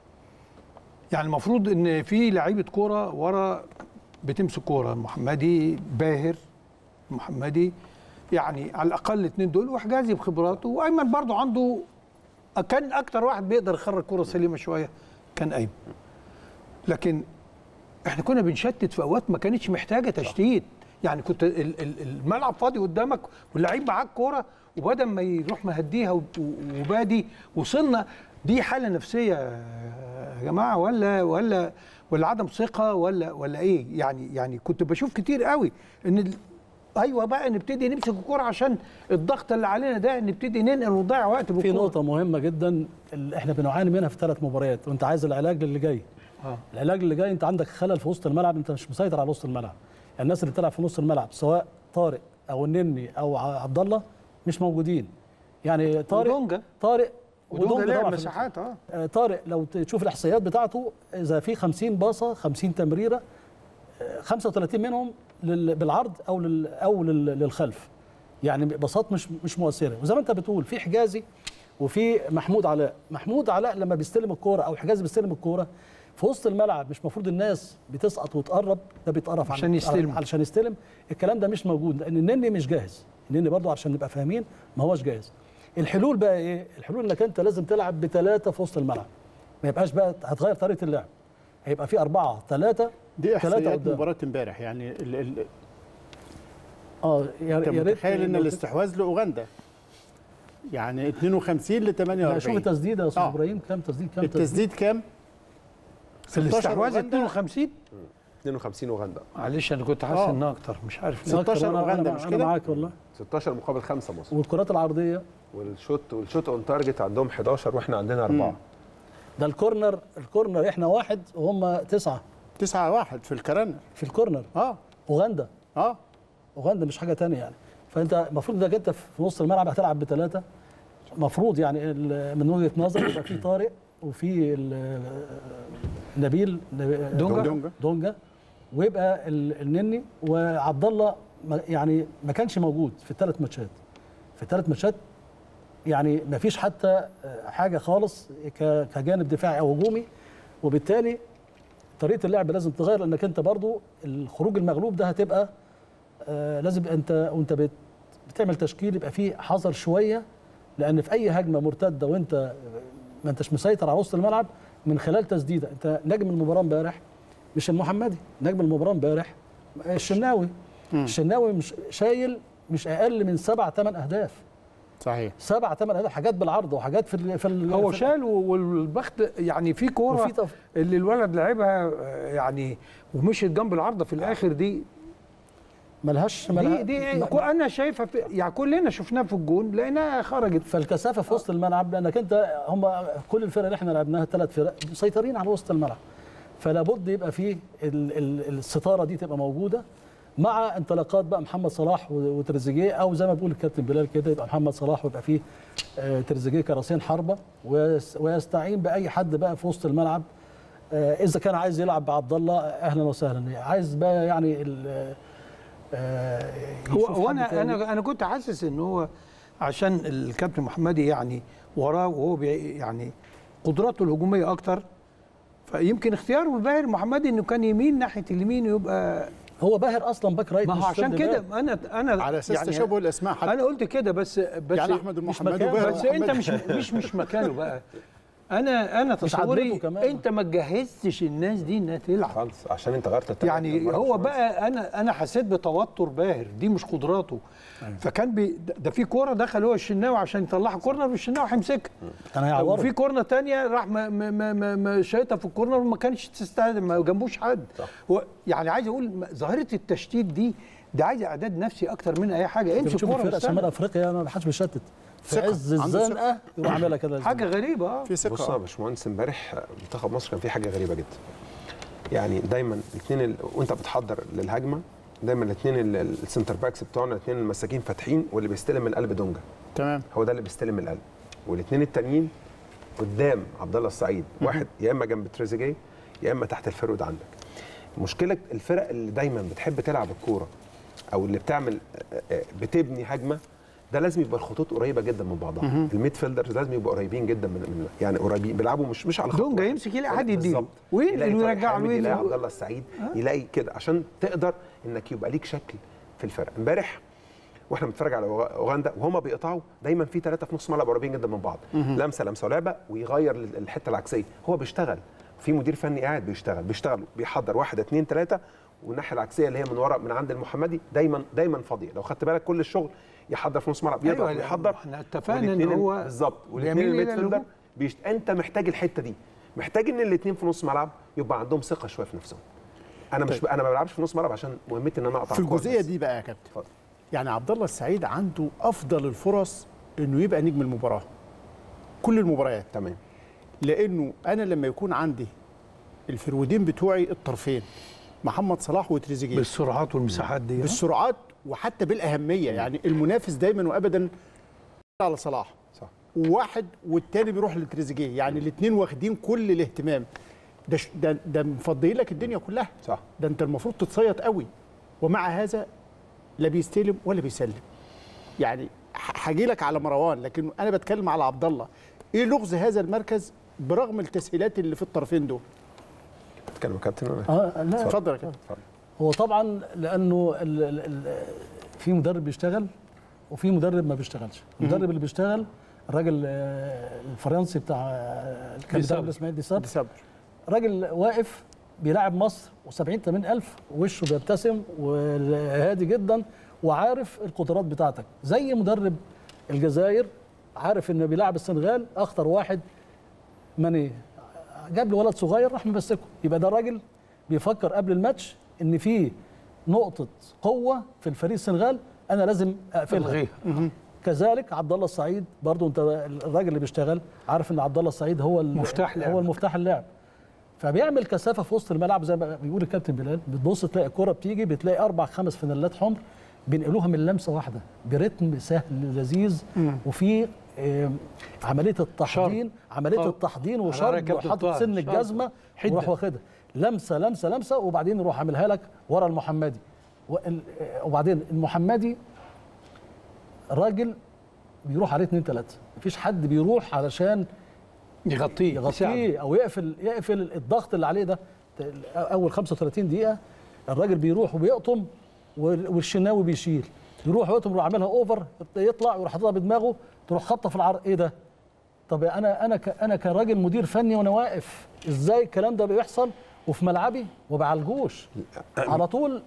يعني المفروض إن في لعيبة كورة ورا بتمسك كورة محمدي باهر محمدي يعني على الأقل الاثنين دول وحجازي بخبراته وأيمن برضو عنده كان أكتر واحد بيقدر يخرج كورة سليمة شوية كان أيمن لكن احنا كنا بنشتت في اوقات ما كانتش محتاجه تشتيت يعني كنت ال- ال- الملعب فاضي قدامك واللعيب معاك كوره وبدل ما يروح مهديها و- و- وبادي وصلنا دي حاله نفسيه يا جماعه ولا ولا ولا عدم ثقه ولا ولا ايه يعني يعني كنت بشوف كتير قوي ان ال- ايوه بقى نبتدي نمسك الكوره عشان الضغط اللي علينا ده نبتدي ننقل ونضيع وقت في بالكورة. نقطة مهمة جدا اللي احنا بنعاني منها في ثلاث مباريات وانت عايز العلاج للي جاي. آه. العلاج اللي جاي انت عندك خلل في وسط الملعب انت مش مسيطر على وسط الملعب. يعني الناس اللي بتلعب في نص الملعب سواء طارق او النني او ع- عبد الله مش موجودين. يعني طارق ودونجا. طارق ودونجا ودونجا لعب طبعاً في مساحات اه آه، طارق لو تشوف الاحصائيات بتاعته اذا في 50 باصه 50 تمريره آه، 35 منهم لل- بالعرض او لل او لل- للخلف يعني باصات مش مش مؤثره وزي ما انت بتقول في حجازي وفي محمود علاء محمود علاء لما بيستلم الكوره او حجازي بيستلم الكوره في وسط الملعب مش المفروض الناس بتسقط وتقرب ده بيتقرب عن- عشان يستلم. علشان يستلم الكلام ده مش موجود لان النني مش جاهز النني برضه عشان نبقى فاهمين ما هوش جاهز الحلول بقى ايه الحلول انك انت لازم تلعب بثلاثه في وسط الملعب ما يبقاش بقى هتغير طريقه اللعب هيبقى في اربعه ثلاثه دي ثلاثه احصائيات قدام مباراه امبارح يعني ال ال اه يا انت يا ريت متخيل ان لو- الاستحواذ لاوغندا يعني 52 ل لا 48 شوف التسديد يا استاذ آه. ابراهيم كام تسديد كام تسديد التسديد كام؟ في الاستحواذ أوغندا. 52 52 اوغندا معلش انا كنت حاسس آه. انها اكتر مش عارف ليه. 16 أكتر، وأنا- أوغندا، أنا- مش انا كده؟ معاك والله 16 مقابل 5 مصر والكرات العرضيه والشوت والشوت اون تارجت عندهم 11 واحنا عندنا 4 ده الكورنر الكورنر احنا واحد وهم تسعه 9 1 في الكرنر في الكورنر اه اوغندا اه اوغندا مش حاجه تانية يعني فانت المفروض انك انت في نص الملعب هتلعب بثلاثه المفروض يعني ال- من وجهه نظري يبقى في طارق وفي ال- نبيل دونجا. دونجا. دونجا ويبقى ال- النني وعبد الله ما- يعني ما كانش موجود في الثلاث ماتشات في الثلاث ماتشات يعني ما فيش حتى حاجه خالص ك- كجانب دفاعي او هجومي وبالتالي طريقه اللعب لازم تغير لانك انت برضو الخروج المغلوب ده هتبقى آه لازم انت وانت بت بتعمل تشكيل يبقى فيه حذر شويه لان في اي هجمه مرتده وانت ما انتش مسيطر على وسط الملعب من خلال تسديده انت نجم المباراه امبارح مش المحمدي نجم المباراه امبارح الشناوي الشناوي مش شايل مش اقل من سبع ثمان اهداف صحيح سبع ثمان اهداف حاجات بالعرض وحاجات في ال في ال هو في شال والبخت يعني في كوره وفي تف- اللي الولد لعبها آه، يعني ومشيت جنب العارضه في الاخر دي ملهاش دي ملها دي ما- كو- انا شايفها في يعني كلنا شفناها في الجون لقيناها خرجت فالكثافه في وسط الملعب لانك انت هم كل الفرق اللي احنا لعبناها ثلاث فرق مسيطرين على وسط الملعب فلا بد يبقى فيه ال- ال- الستاره دي تبقى موجوده مع انطلاقات بقى محمد صلاح و- وتريزيجيه او زي ما بيقول الكابتن بلال كده يبقى محمد صلاح ويبقى فيه آه، تريزيجيه كراسين حربه ويس- ويستعين باي حد بقى في وسط الملعب آه، اذا كان عايز يلعب بعبد الله اهلا وسهلا عايز بقى يعني ال- آه، هو يشوف هو حد انا تاني. انا انا كنت حاسس ان هو عشان الكابتن محمدي يعني وراه وهو بي يعني قدراته الهجوميه اكتر فيمكن اختياره الباهر محمدي انه كان يمين ناحيه اليمين يبقى هو باهر اصلا باك رايت ما مش هو عشان سد كده باك. انا انا على اساس تشابه الاسماء حتى انا قلت كده بس بس يعني احمد المحمدي مكان، وباهر بس انت محمدي. مش مش مش مكانه بقى انا انا مش تصوري عدلته كمان. انت ما جهزتش الناس دي انها تلعب خالص عشان انت غيرت التلاتة يعني مرة هو باشمهندس. بقى انا انا حسيت بتوتر باهر دي مش قدراته فكان بي ده- ده في كوره دخل هو الشناوي عشان يطلعها كورنر والشناوي هيمسكها كان هيعوره وفي كورنر تانية راح ما ما ما ما, ما شايطها في الكورنر وما كانش تستخدم ما جنبوش حد هو يعني عايز اقول م- ظاهره التشتيت دي ده عايز اعداد نفسي اكتر من اي حاجه انت امسك بتشوف كوره فرق شمال واستنى. افريقيا ما حدش بيشتت في ثقة. عز عنده ثقة. الزنقه يروح عاملها كده حاجه غريبه اه في بص يا ثقه باشمهندس امبارح منتخب مصر كان فيه حاجه غريبه جدا يعني دايما الاثنين ال... وانت بتحضر للهجمه دايما الاثنين السنتر باكس بتوعنا الاثنين المساكين فاتحين واللي بيستلم من القلب دونجا تمام هو ده اللي بيستلم من القلب والاثنين التانيين قدام عبد الله السعيد واحد يا اما جنب تريزيجيه يا اما تحت الفرود عندك مشكله الفرق اللي دايما بتحب تلعب الكوره او اللي بتعمل آه، آه، بتبني هجمه ده لازم يبقى الخطوط قريبه جدا من بعضها الميد فيلدرز لازم يبقوا قريبين جدا من, من يعني قريبين بيلعبوا مش مش على خط دونجا واحد. يمسك يلاقي حد يديله بالظبط. وينقل يلاقي طارق ويرجع حامد، له يلاقي وينزل. عبد الله السعيد يلاقي كده عشان تقدر انك يبقى ليك شكل في الفرق امبارح واحنا بنتفرج على أوغ- اوغندا وهما بيقطعوا دايما في ثلاثه في نص ملعب قريبين جدا من بعض لمسه لمسه ولعبه ويغير ال- الحته العكسيه هو بيشتغل في مدير فني قاعد بيشتغل بيشتغل بيحضر واحد اثنين ثلاثه والناحيه العكسيه اللي هي من ورا من عند المحمدي دايما دايما فاضيه لو خدت بالك كل الشغل يحضر في نص ملعب يضغط أيوة، ويحضر احنا اتفقنا ان والاتنين ال- هو بالظبط والاثنين بيميل إلى الميد فيلدر الهجوم. بيشت... انت محتاج الحته دي محتاج ان الاثنين في نص ملعب يبقى عندهم ثقه شويه في نفسهم انا مش ب... انا ما بلعبش في نص ملعب عشان مهمتي ان انا اقطع في الكورة الجزئيه بس. دي بقى يا كابتن اتفضل. يعني عبد الله السعيد عنده افضل الفرص انه يبقى نجم المباراه كل المباريات تمام لانه انا لما يكون عندي الفرودين بتوعي الطرفين محمد صلاح وتريزيجيه بالسرعات والمساحات دي آه. بالسرعات وحتى بالاهميه يعني المنافس دايما وابدا على صلاح صح وواحد والتاني بيروح لتريزيجيه يعني الاثنين واخدين كل الاهتمام ده ش- ده ده مفضيين لك الدنيا كلها صح ده انت المفروض تتصيد قوي ومع هذا لا بيستلم ولا بيسلم يعني ح- هاجي لك على مروان لكن انا بتكلم على عبد الله ايه لغز هذا المركز برغم التسهيلات اللي في الطرفين دول تتكلم يا كابتن ولا اه لا اتفضل يا كابتن هو طبعا لانه ال ال ال في مدرب بيشتغل وفي مدرب ما بيشتغلش المدرب اللي بيشتغل الراجل آه، الفرنسي بتاع آه، اللي كان ديساب. بيدرب اسماعيل ديساب صبر راجل واقف بيلاعب مصر و70 80 الف وشه بيبتسم وهادي جدا وعارف القدرات بتاعتك زي مدرب الجزائر عارف انه بيلاعب السنغال اخطر واحد ماني جاب له ولد صغير راح ممسكه يبقى ده راجل بيفكر قبل الماتش ان في نقطه قوه في الفريق السنغال انا لازم اقفلها الغيها كذلك عبد الله السعيد برضو انت الراجل اللي بيشتغل عارف ان عبد الله السعيد هو ال- مفتاح لعب. هو المفتاح اللعب فبيعمل كثافه في وسط الملعب زي ما بيقول الكابتن بلال بتبص تلاقي الكره بتيجي بتلاقي اربع خمس فانيلات حمر بينقلوها من لمسه واحده برتم سهل لذيذ وفي آم، عمليه التحضين عمليه آه. التحضين على رأي وشرب كابتن وحاطط طاهر. سن شرب. الجزمه حدة. وراح واخدها لمسه لمسه لمسه وبعدين يروح عاملها لك ورا المحمدي وال- آه، وبعدين المحمدي راجل بيروح عليه اتنين تلاته مفيش حد بيروح علشان يغطيه يساعده. يغطيه او يقفل يقفل الضغط اللي عليه ده اول 35 دقيقه الراجل بيروح وبيقطم وال- والشناوي بيشيل يروح يقطم يروح عاملها اوفر يطلع ويروح حاططها بدماغه تروح خبطه في العرض ايه ده طب انا انا ك- انا كراجل مدير فني وانا واقف ازاي الكلام ده بيحصل وفي ملعبي وما بعالجوش على طول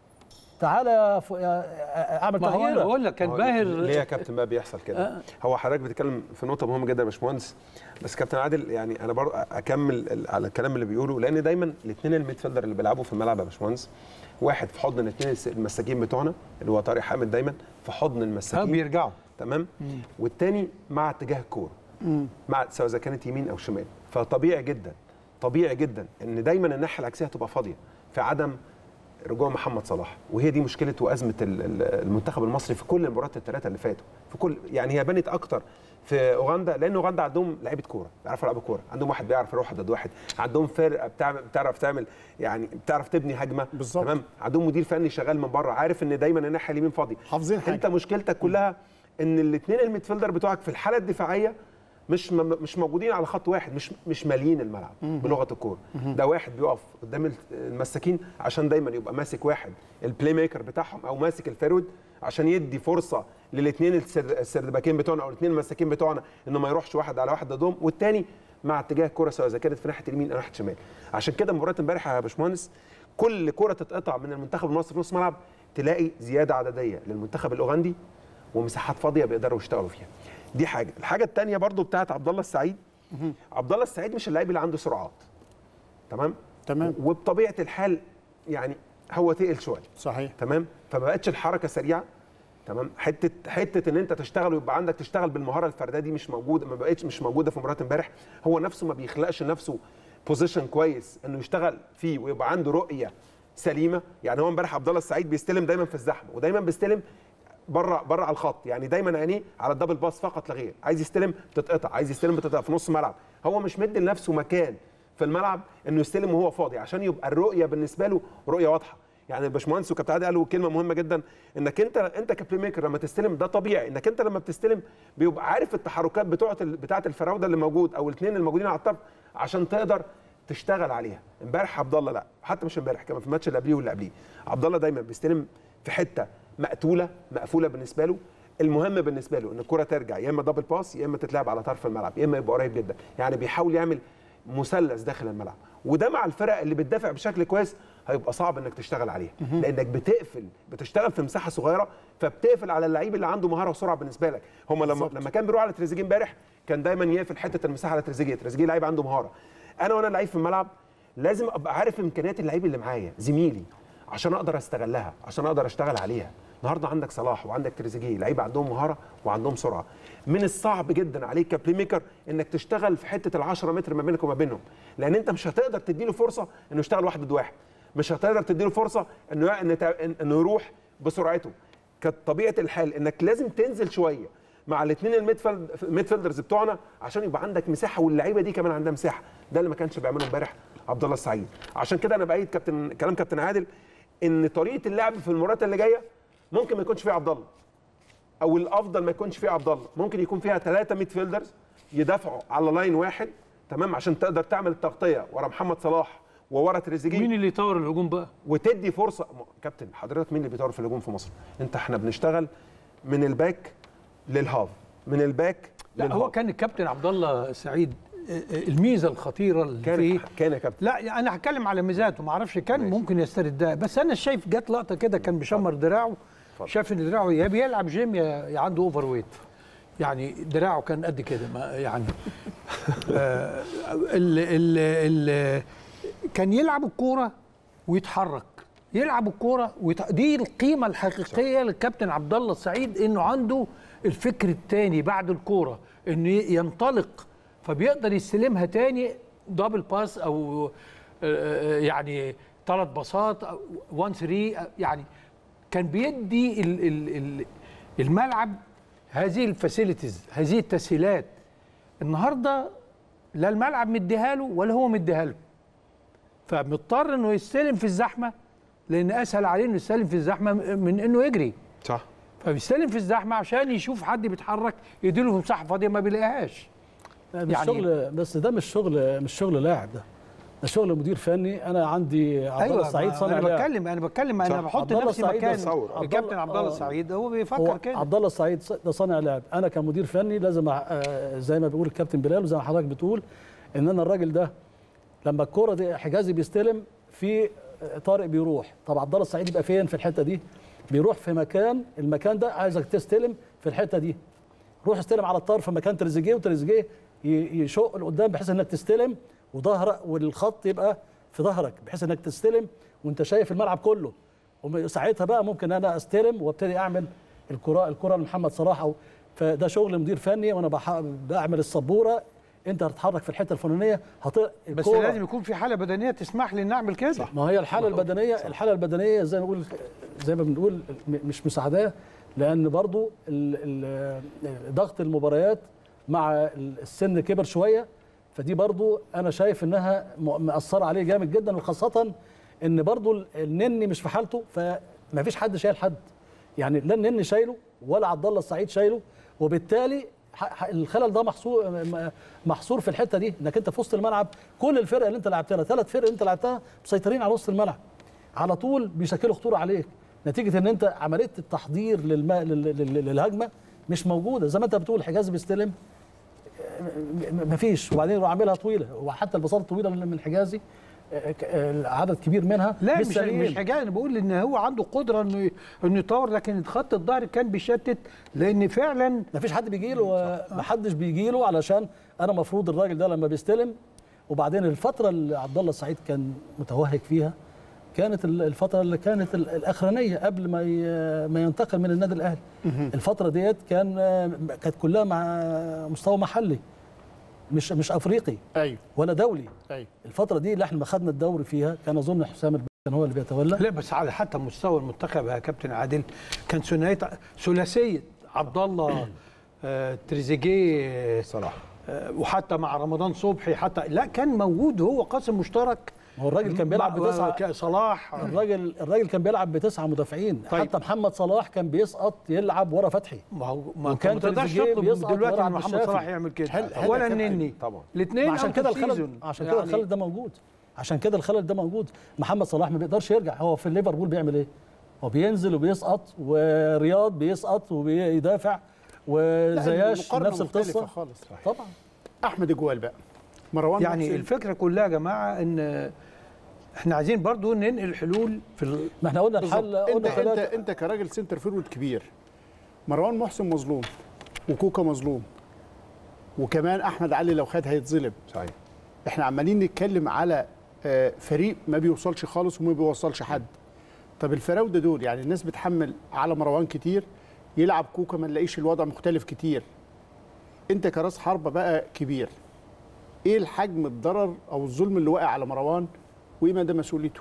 تعالى يا ف- يا- اعمل ما هو انا تغيير بقول لك كان هو باهر ليه يا كابتن بقى بيحصل كده؟ هو حضرتك بتتكلم في نقطه مهمه جدا يا باشمهندس بس كابتن عادل يعني انا برضه اكمل ال- على الكلام اللي بيقوله لان دايما الاثنين الميدفيلدر اللي بيلعبوا في الملعب يا باشمهندس واحد في حضن الاثنين المساكين بتوعنا اللي هو طارق حامد دايما في حضن ها المساكين بيرجعوا تمام والتاني مع اتجاه الكوره مع سواء اذا كانت يمين او شمال فطبيعي جدا طبيعي جدا ان دايما الناحيه العكسيه هتبقى فاضيه في عدم رجوع محمد صلاح وهي دي مشكله وازمه ال- ال- المنتخب المصري في كل المباريات الثلاثه اللي فاتوا في كل يعني هي بنت اكتر في اوغندا لان اوغندا عندهم لعيبه كوره بيعرفوا يلعبوا كوره عندهم واحد بيعرف يروح ضد واحد عندهم فرقه بتعمل بتعرف تعمل يعني بتعرف تبني هجمه بالظبط. تمام عندهم مدير فني شغال من بره عارف ان دايما الناحيه اليمين فاضيه حافظين حاجة. انت مشكلتك كلها ان الاثنين الميدفيلدر بتوعك في الحاله الدفاعيه مش م- مش موجودين على خط واحد مش مش ماليين الملعب بلغه الكوره ده واحد بيقف قدام ال- المساكين عشان دايما يبقى ماسك واحد البلاي ميكر بتاعهم او ماسك الفيرود عشان يدي فرصه للاثنين السردباكين بتوعنا او الاثنين المساكين بتوعنا انه ما يروحش واحد على واحد ضدهم والتاني مع اتجاه الكره سواء اذا كانت في ناحيه اليمين او ناحيه الشمال عشان كده مباراه امبارح يا باشمهندس كل كره تتقطع من المنتخب المصري في نص ملعب تلاقي زياده عدديه للمنتخب الاوغندي ومساحات فاضيه بيقدروا يشتغلوا فيها دي حاجه الحاجه الثانيه برضو بتاعت عبد الله السعيد عبد الله السعيد مش اللاعب اللي عنده سرعات تمام تمام. وبطبيعه الحال يعني هو تقل شويه صحيح تمام فما بقتش الحركه سريعه تمام حته حته ان انت تشتغل ويبقى عندك تشتغل بالمهاره الفرديه دي مش موجوده ما بقتش مش موجوده في مباراه امبارح هو نفسه ما بيخلقش لنفسه بوزيشن كويس انه يشتغل فيه ويبقى عنده رؤيه سليمه يعني هو امبارح عبد الله السعيد بيستلم دايما في الزحمه ودايما بيستلم بره بره على الخط يعني دايما عينيه على الدبل باس فقط لا غير عايز يستلم بتتقطع عايز يستلم بتتقطع في نص ملعب هو مش مدي لنفسه مكان في الملعب انه يستلم وهو فاضي عشان يبقى الرؤيه بالنسبه له رؤيه واضحه يعني الباشمهندس وكابتن عادل قالوا كلمه مهمه جدا انك انت انت كبلاي ميكر لما تستلم ده طبيعي انك انت لما بتستلم بيبقى عارف التحركات بتوعه بتاعه الفراوده اللي موجود او الاثنين الموجودين على الطرف عشان تقدر تشتغل عليها امبارح عبد الله لا حتى مش امبارح كمان في الماتش اللي قبليه واللي قبليه عبد الله دايما بيستلم في حته مقتوله مقفوله بالنسبه له المهم بالنسبه له ان الكره ترجع يا اما دبل باس يا اما تتلعب على طرف الملعب يا اما يبقى قريب جدا يعني بيحاول يعمل مثلث داخل الملعب وده مع الفرق اللي بتدافع بشكل كويس هيبقى صعب انك تشتغل عليها لانك بتقفل بتشتغل في مساحه صغيره فبتقفل على اللعيب اللي عنده مهاره وسرعه بالنسبه لك هم لما بالظبط. لما كان بيروح على تريزيجيه امبارح كان دايما يقفل حته المساحه على تريزيجيه تريزيجيه لعيب عنده مهاره انا وانا لعيب في الملعب لازم ابقى عارف امكانيات اللعيب اللي معايا زميلي عشان اقدر استغلها عشان اقدر اشتغل عليها النهارده عندك صلاح وعندك تريزيجيه لعيبه عندهم مهاره وعندهم سرعه من الصعب جدا عليك كبلاي ميكر انك تشتغل في حته ال 10 متر ما بينك وما بينهم لان انت مش هتقدر تديله فرصه انه يشتغل واحد ضد واحد مش هتقدر تديله فرصه انه انه انه يروح بسرعته كانت طبيعه الحال انك لازم تنزل شويه مع الاثنين الميدفيلدرز بتوعنا عشان يبقى عندك مساحه واللعيبه دي كمان عندها مساحه ده اللي ما كانش بيعمله امبارح عبد الله السعيد عشان كده انا بايد كابتن كلام كابتن عادل ان طريقه اللعب في المباريات اللي جايه ممكن ما يكونش فيها عبد الله او الافضل ما يكونش فيها عبد الله ممكن يكون فيها ثلاثه ميدفيلدرز يدافعوا على لاين واحد تمام عشان تقدر تعمل التغطيه ورا محمد صلاح وورا تريزيجيه مين اللي يطور الهجوم بقى؟ وتدي فرصه م- كابتن حضرتك مين اللي بيطور في الهجوم في مصر انت احنا بنشتغل من الباك للهاف من الباك لا للهاف. هو كان الكابتن عبد الله سعيد آه، آه، الميزه الخطيره اللي فيه كان كان يا كابتن لا يعني انا هتكلم على ميزاته ما اعرفش كان ماشي. ممكن يسترد ده بس انا شايف جت لقطه كده كان بيشمر دراعه اتفضل. شاف ان دراعه يا بيلعب جيم يا يا عنده اوفر ويت يعني دراعه كان قد كده ما يعني آه، ال ال ال كان يلعب الكوره ويتحرك يلعب الكوره ويت... دي القيمه الحقيقيه للكابتن عبد الله السعيد انه عنده الفكر الثاني بعد الكوره انه ينطلق فبيقدر يستلمها تاني دبل باس او آه، آه، يعني ثلاث باصات 1 3 يعني كان بيدي ال ال ال الملعب هذه الفاسيلتيز هذه التسهيلات النهارده لا الملعب مديها له ولا هو مديها له فمضطر انه يستلم في الزحمه لان اسهل عليه انه يستلم في الزحمه من انه يجري صح فبيستلم في الزحمه عشان يشوف حد بيتحرك يديله في مساحه فاضيه ما بيلاقيهاش مش يعني- شغل بس ده مش شغل مش شغل لاعب ده ده شغل مدير فني انا عندي عبد الله ايوه السعيد ما صانع انا لعب. بتكلم انا بتكلم انا صح. بحط عبد الله نفسي السعيد مكان تصور. عبد الكابتن الله- عبد الله آه. السعيد هو هو بيفكر كده عبد الله السعيد ده صانع لعب انا كمدير فني لازم أ- آه، زي ما بيقول الكابتن بلال وزي ما حضرتك بتقول ان انا الراجل ده لما الكره دي حجازي بيستلم في آه، طارق بيروح طب عبد الله السعيد يبقى فين في الحته دي بيروح في مكان المكان ده عايزك تستلم في الحته دي روح استلم على الطرف في مكان تريزيجيه وتريزيجيه ي- يشق لقدام بحيث انك تستلم وظهرك والخط يبقى في ظهرك بحيث انك تستلم وانت شايف الملعب كله وساعتها بقى ممكن انا استلم وابتدي اعمل الكره الكره لمحمد صلاح او فده شغل مدير فني وانا بح- بعمل السبوره انت هتتحرك في الحته الفلانيه هت... بس الكرة- لازم يكون في حاله بدنيه تسمح لي ان اعمل كده ما هي الحاله البدنيه الحاله البدنيه زي ما بقول زي ما بنقول م- مش مساعداه لان برضو ال- ال- ضغط المباريات مع السن كبر شويه فدي برضو انا شايف انها م- مأثره عليه جامد جدا وخاصه ان برضو ال- النني مش في حالته فما فيش حد شايل حد يعني لا النني شايله ولا عبد الله السعيد شايله وبالتالي ح- ح- الخلل ده محصور م- محصور في الحته دي انك انت في وسط الملعب كل الفرق اللي انت لعبتها ثلاث فرق اللي انت لعبتها مسيطرين على وسط الملعب على طول بيشكلوا خطوره عليك نتيجه ان انت عمليه التحضير للم... لل... لل... للهجمه مش موجوده زي ما انت بتقول حجاز بيستلم م- مفيش وبعدين يروح عاملها طويله وحتى البساطه الطويله من حجازي آه، ك- آه، عدد كبير منها لا مش سليم. مش حاجه انا بقول ان هو عنده قدره انه انه يطور لكن خط الظهر كان بيشتت لان فعلا ما فيش حد بيجي له ما حدش بيجي له علشان انا مفروض الراجل ده لما بيستلم وبعدين الفتره اللي عبد الله السعيد كان متوهج فيها كانت ال- الفتره اللي كانت ال- الاخرانيه قبل ما ي- ما ينتقل من النادي الاهلي الفتره ديت كان كانت كلها مع مستوى محلي مش مش افريقي ايوه ولا دولي ايوه الفتره دي اللي احنا ما خدنا الدوري فيها كان اظن حسام البنا كان هو اللي بيتولى لا بس على حتى مستوى المنتخب يا كابتن عادل كان ثنائيه ثلاثيه عبد الله آه، تريزيجيه صلاح آه، وحتى مع رمضان صبحي حتى لا كان موجود هو قاسم مشترك هو الراجل كان بيلعب مع- بتسعه ك- صلاح الراجل الراجل كان بيلعب بتسعه مدافعين طيب. حتى محمد صلاح كان بيسقط يلعب ورا فتحي ما هو ما وكان وكان تقدرش تريزيجيه تطلب بيسقط دلوقتي ورا ان عبد محمد الشافي. صلاح يعمل كده هل- هل ولا يا كابتن- النني طبعا الاثنين عشان كده الخلل عشان كده الخلل ده موجود عشان كده الخلل ده موجود محمد صلاح ما بيقدرش يرجع هو في ليفربول بيعمل ايه هو بينزل وبيسقط ورياض بيسقط وبيدافع وزياش المقارنة نفس مختلفة القصه خالص طبعا احمد جوال بقى مروان يعني محسن. الفكره كلها يا جماعه ان احنا عايزين برضو ننقل حلول في ال... ما احنا قلنا الحل بالظبط. انت قلنا انت ثلاثة. انت كراجل سنتر فيرود كبير مروان محسن مظلوم وكوكا مظلوم وكمان احمد علي لو خد هيتظلم صحيح احنا عمالين نتكلم على آه، فريق ما بيوصلش خالص وما بيوصلش حد طب الفراوده دول يعني الناس بتحمل على مروان كتير يلعب كوكا ما نلاقيش الوضع مختلف كتير انت كراس حربه بقى كبير ايه الحجم الضرر او الظلم اللي واقع على مروان وايه مدى مسؤوليته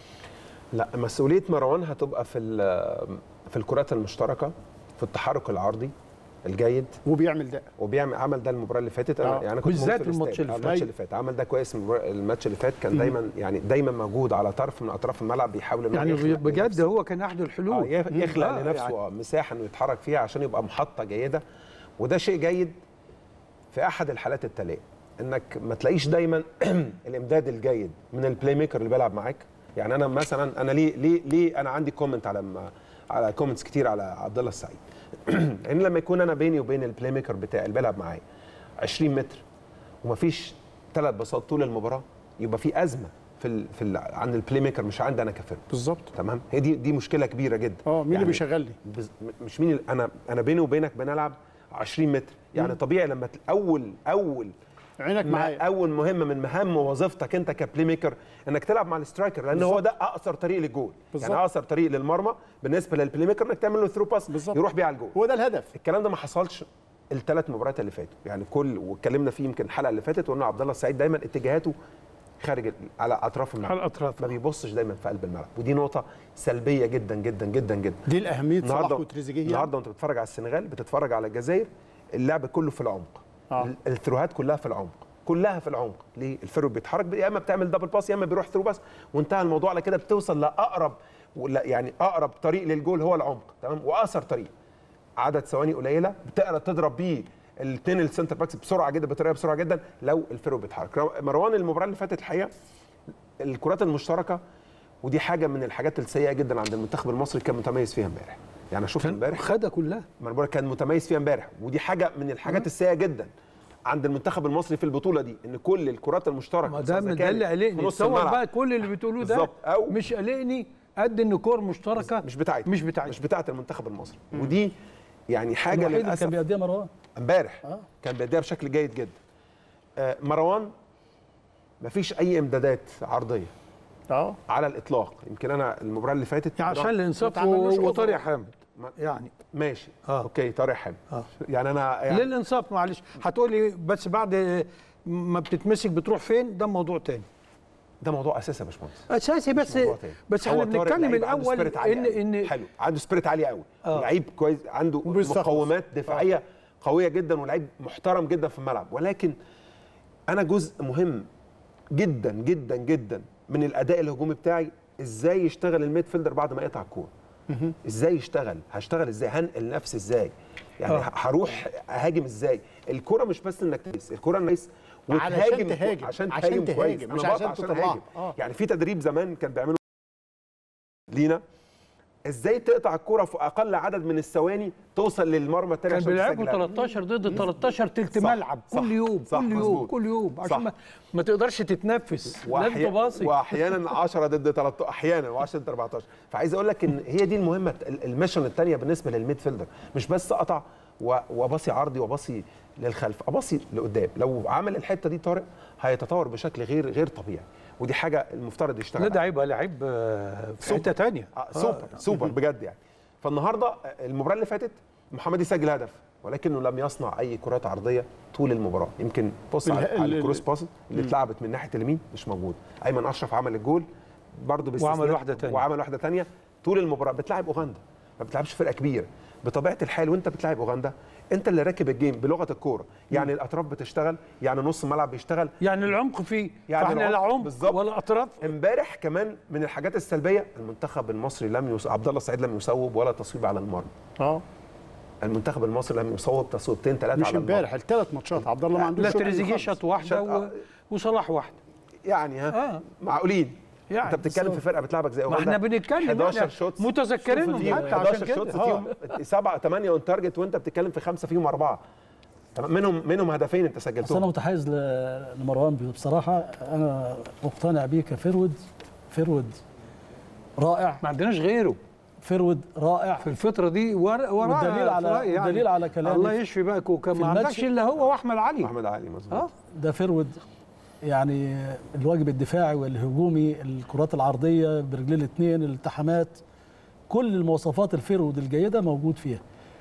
لا مسؤوليه مروان هتبقى في ال- في الكرات المشتركه في التحرك العرضي الجيد وبيعمل ده وبيعمل عمل ده المباراه اللي فاتت انا آه. يعني أنا كنت بالذات موجود في الماتش الاستاد. اللي آه، فات. الماتش اللي فات عمل ده كويس المباراة- الماتش اللي فات كان دايما يعني دايما موجود على طرف من اطراف الملعب بيحاول إنه يعني يخلق بجد لنفسه- هو كان احد اه الحلول يخ- يخلق آه، لنفسه يعني آه، مساحه انه يتحرك فيها عشان يبقى محطه جيده وده شيء جيد في احد الحالات التاليه انك ما تلاقيش دايما الامداد الجيد من البلاي ميكر اللي بيلعب معاك يعني انا مثلا انا ليه ليه ليه انا عندي كومنت على ما على كومنتس كتير على عبد الله السعيد ان لما يكون انا بيني وبين البلاي ميكر بتاعي اللي بيلعب معايا 20 متر ومفيش ثلاث بساط طول المباراه يبقى في ازمه في ال في ال عند البلاي ميكر مش عندي انا كفرد بالظبط تمام هي دي دي مشكله كبيره جدا اه مين اللي يعني بيشغلني بز... م- مش مين اللي- انا انا بيني وبينك بنلعب 20 متر يعني طبيعي لما ت- اول اول عينك ما معايا اول مهمه من مهام وظيفتك انت كبلاي ميكر انك تلعب مع السترايكر لان هو ده اقصر طريق للجول بالظبط. يعني اقصر طريق للمرمى بالنسبه للبلاي ميكر انك تعمل له ثرو باس بالظبط. يروح بيه على الجول هو ده الهدف الكلام ده ما حصلش الثلاث مباريات اللي فاتوا يعني كل واتكلمنا فيه يمكن الحلقه اللي فاتت وقلنا عبد الله السعيد دايما اتجاهاته خارج ال- على اطراف الملعب على الأطراف. ما بيبصش دايما في قلب الملعب ودي نقطه سلبيه جدا جدا جدا جدا دي الاهميه صلاح النهارده وتريزيجيه يعني. النهارده وانت بتتفرج على السنغال بتتفرج على الجزائر اللعب كله في العمق آه. ال- الثروهات كلها في العمق كلها في العمق ليه الفرو بيتحرك يا اما بتعمل دبل باس يا اما بيروح ثرو باس وانتهى الموضوع على كده بتوصل لاقرب ولا يعني اقرب طريق للجول هو العمق تمام واقصر طريق عدد ثواني قليله بتقدر تضرب بيه الاثنين السنتر باكس بسرعه جدا بطريقه بسرعه جدا لو الفرو بيتحرك مروان المباراه اللي فاتت الحقيقه الكرات المشتركه ودي حاجه من الحاجات السيئه جدا عند المنتخب المصري كان متميز فيها امبارح يعني أنا شفت امبارح خدها كلها ما انا بقول لك كان متميز فيها امبارح ودي حاجه من الحاجات السيئه جدا عند المنتخب المصري في البطوله دي ان كل الكرات المشتركه ما ده سواء ده كانت اللي في قلقني نص تصور الملعب بقى كل اللي بتقولوه ده بالظبط. أو- مش قلقني قد ان كور مشتركه مش بتاعتي مش بتاعتي مش بتاعت المنتخب المصري ودي يعني حاجه الوحيد اللي للاسف كان بيأديها مروان امبارح آه. كان بيديها بشكل جيد جدا آه، مروان مفيش اي امدادات عرضيه اه على الاطلاق يمكن انا المباراه اللي فاتت يعني عشان الانصاف ما تعملوش و- وطارق أوفر. حامد ما- يعني ماشي آه. اوكي طارق حامد آه. يعني انا يعني للانصاف معلش هتقولي بس بعد ما بتتمسك بتروح فين ده موضوع تاني ده موضوع اساسي يا باشمهندس اساسي بس موضوع تاني. بس هو احنا طارق بنتكلم لعيب عنده الاول سبيريت عالي ان قوي. ان حلو عنده سبيريت عالي قوي آه. لعيب كويس عنده وبيستخلص. مقومات دفاعيه قويه جدا ولعيب محترم جدا في الملعب ولكن انا جزء مهم جدا جدا جدا من الاداء الهجومي بتاعي ازاي يشتغل الميد فيلدر بعد ما يقطع الكوره ازاي يشتغل هشتغل ازاي هنقل نفسي ازاي يعني آه. هروح اهاجم ازاي الكوره مش بس انك تقيس الكوره انك تقيس علشان وتهاجم تهاجم. عشان عشان تهاجم تهاجم، كويس مش أنا عشان بقطع تطلع. أهاجم. آه. يعني في تدريب زمان كان بيعمله لينا ازاي تقطع الكوره في اقل عدد من الثواني توصل للمرمى الثاني كان عشان بيلعبوا تسجل هدف. 13 ضد 13 تلت صح، ملعب صح، كل يوم صح، كل يوم مظبوط. كل يوم صح. عشان ما, ما تقدرش تتنفس لازم وأحيا- تباصي واحيانا 10 ضد 13 احيانا و10 ضد 14 فعايز اقول لك ان هي دي المهمه ال- الميشن الثانيه بالنسبه للميد فيلدر مش بس اقطع و- واباصي عرضي واباصي للخلف اباصي لقدام لو عمل الحته دي طارق هيتطور بشكل غير غير طبيعي ودي حاجه المفترض يشتغل لا ده عليها. هيبقى لعيب آه، في حته ثانيه آه سوبر سوبر بجد يعني فالنهارده المباراه اللي فاتت محمد يسجل هدف ولكنه لم يصنع اي كرات عرضيه طول المباراه يمكن بص على, ال- على ال- الكروس باس اللي اتلعبت من ناحيه اليمين مش موجود ايمن اشرف عمل الجول برضه باستثناء- وعمل واحدة تانية. وعمل واحده ثانيه طول المباراه بتلعب اوغندا ما بتلعبش فرقه كبيره بطبيعه الحال وانت بتلعب اوغندا انت اللي راكب الجيم بلغه الكوره يعني الاطراف بتشتغل يعني نص الملعب بيشتغل يعني العمق فيه يعني فاحنا لا العمق عمق بالظبط. ولا اطراف امبارح كمان من الحاجات السلبيه المنتخب المصري لم يص... عبد الله السعيد لم يصوب ولا تصويب على المرمى اه المنتخب المصري لم يصوب تصويبتين ثلاثه مش على المرمى امبارح الثلاث ماتشات عبد الله ما عندوش لا شوط تريزيجيه خالص. شاط واحده شاط- و... آه. وصلاح واحده يعني ها آه. معقولين يعني انت بتتكلم في فرقه بتلعبك زي ما اوغندا احنا بنتكلم 11 احنا شوط متذكرينهم فيهم حتى عشان 11 كده شوط آه. فيهم سبعه ثمانيه اون تارجت وانت بتتكلم في خمسه فيهم اربعه تمام؟ منهم منهم هدفين انت بس انا سجلتهم متحيز ل- لمروان بصراحه انا مقتنع بيه كفرود فرود رائع ما عندناش غيره فرود رائع في الفتره دي ورا ورا والدليل على- والدليل على كلامي الله يشفي بقى كوكا في ما الماتش- عندكش الا هو واحمد علي محمد علي مظبوط اه ده فرود يعني الواجب الدفاعي والهجومي الكرات العرضيه برجلين الاثنين الالتحامات كل المواصفات الفرود الجيده موجود فيها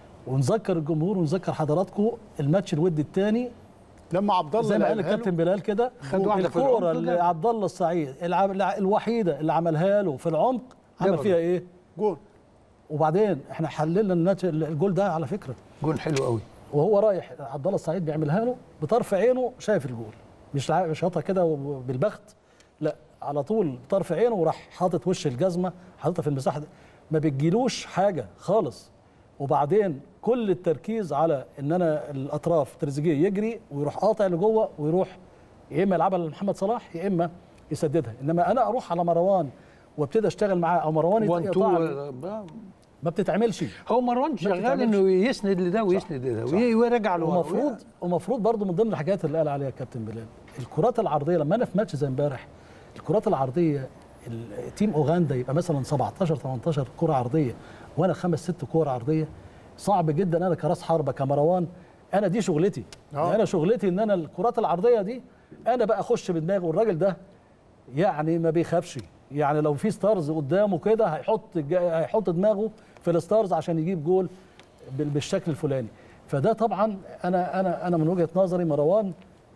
ونذكر الجمهور ونذكر حضراتكم الماتش الودي الثاني لما عبد الله زي ما قال لعبها له، الكابتن بلال كده خد واحدة في الكوره العمق اللي جاب. عبد الله السعيد الع- الع- الوحيده اللي عملها له في العمق عمل جابها. فيها ايه؟ جول وبعدين احنا حللنا الماتش الجول ده على فكره جون حلو قوي وهو رايح عبد الله السعيد بيعملها له بطرف عينه شايف الجول مش لع- مش شاطها كده وب- بالبخت لا على طول بطرف عينه وراح حاطط وش الجزمه حاططها في المساحه دي ما بتجيلوش حاجه خالص وبعدين كل التركيز على ان انا الاطراف تريزيجيه يجري ويروح قاطع لجوه ويروح يا اما يلعبها لمحمد صلاح يا اما يسددها انما انا اروح على مروان وابتدي اشتغل معاه او مروان وان يقطع لي، تو ما بتتعملش هو مروان شغال بتتعملش. انه يسند لده ويسند لده وي- ويرجع لورا ومفروض ومفروض برضه من ضمن الحاجات اللي قال عليها الكابتن بلال الكرات العرضيه لما انا في ماتش زي امبارح الكرات العرضيه ال- تيم اوغندا يبقى مثلا 17 18 كره عرضيه وانا خمس ست كور عرضيه صعب جدا انا كراس حربه كمروان انا دي شغلتي آه. انا شغلتي ان انا الكرات العرضيه دي انا بقى اخش بدماغي والراجل ده يعني ما بيخافش يعني لو في ستارز قدامه كده هيحط الج- هيحط دماغه في الستارز عشان يجيب جول بال- بالشكل الفلاني فده طبعا انا انا انا من وجهه نظري مروان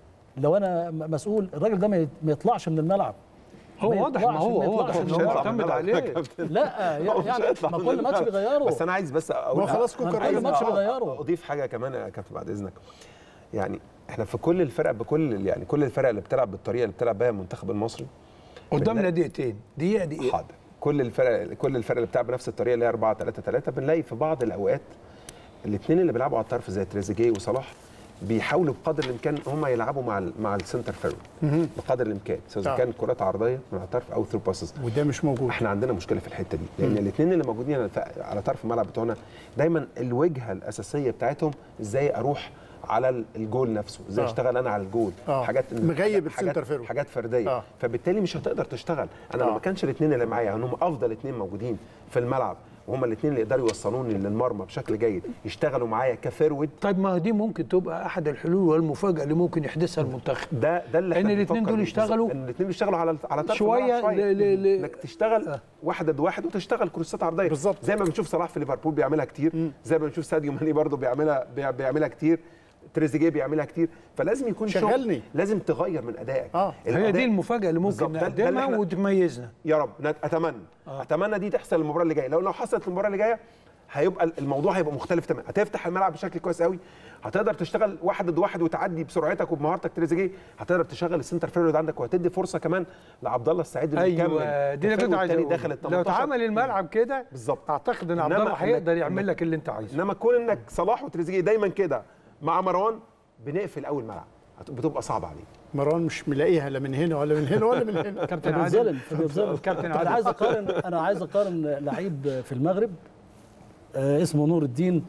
لو انا م- مسؤول الراجل ده ما يت- ما يطلعش من الملعب هو ما واضح ما يطلعش- هو ما هو يطلعش ده من هو الملعب. معتمد عليه لا هو مش يعني هيطلع ما من كل ماتش الملعب. بيغيره بس انا عايز بس اقول ما خلاص كوكا كل ريح. ماتش آه، بيغيره. اضيف حاجه كمان يا كابتن بعد اذنك يعني احنا في كل الفرق بكل يعني كل الفرق اللي بتلعب بالطريقه اللي بتلعب بيها المنتخب المصري قدامنا دقيقتين دقيقه دقيقه حاضر كل الفرق كل الفرق اللي بتلعب بنفس الطريقه اللي هي 4 3 3 بنلاقي في بعض الاوقات الاثنين اللي بيلعبوا على الطرف زي تريزيجيه وصلاح بيحاولوا بقدر الامكان هم يلعبوا مع ال مع السنتر فيرود بقدر الامكان سواء آه. كان كرات عرضيه من على الطرف او ثرو باسز وده مش موجود احنا عندنا مشكله في الحته دي لان الاثنين اللي موجودين على ف- على طرف الملعب بتوعنا دايما الوجهه الاساسيه بتاعتهم ازاي اروح على ال- الجول نفسه ازاي آه. اشتغل انا على الجول آه. حاجات مغيب حاجات السنتر فيرود. حاجات فرديه آه. فبالتالي مش هتقدر تشتغل انا آه. لو ما كانش الاثنين اللي معايا يعني هم افضل اثنين موجودين في الملعب وهم الاثنين اللي يقدروا يوصلوني للمرمى بشكل جيد يشتغلوا معايا كفيرود طيب ما دي ممكن تبقى احد الحلول والمفاجاه اللي ممكن يحدثها المنتخب ده ده اللي إن احنا الاتنين بنفكر دول فيه. يشتغلوا ان الاثنين يشتغلوا على على طرف شوية الملعب ل- ل- ل- انك تشتغل واحد ضد واحد وتشتغل كروسات عرضيه بالظبط. زي ما بنشوف صلاح في ليفربول بيعملها كتير زي ما بنشوف ساديو ماني برضه بيعملها بيع- بيعملها كتير تريزيجيه بيعملها كتير فلازم يكون شغل- شغلني. لازم تغير من ادائك آه. هي الأداء- دي المفاجاه اللي بالظبط. ممكن ده- ده اللي نقدمها إحنا- وتميزنا يا رب نت- اتمنى آه. اتمنى دي تحصل المباراه اللي جايه لو لو حصلت المباراه اللي جايه هيبقى الموضوع هيبقى مختلف تماما هتفتح الملعب بشكل كويس قوي هتقدر تشتغل واحد ضد واحد وتعدي بسرعتك وبمهارتك تريزيجيه هتقدر تشغل السنتر فيرود عندك وهتدي فرصه كمان لعبد الله السعيد اللي يكمل ايوه دي اللي كفيرود كنت عايز تاني أقوله. داخل ال لو 18 اتعمل الملعب كده بالظبط اعتقد ان عبد إنما الله إنك- هيقدر يعمل إنك- لك اللي انت عايزه انما كون انك صلاح وتريزيجيه دايما كده مع مروان بنقفل اول ملعب هت- بتبقى صعبه عليه مروان مش ملاقيها لا من هنا ولا من هنا ولا من هنا كابتن فبيتظلم عادل فبيتظلم كابتن انا عادل. عايز اقارن انا عايز اقارن لعيب في المغرب آه اسمه نور الدين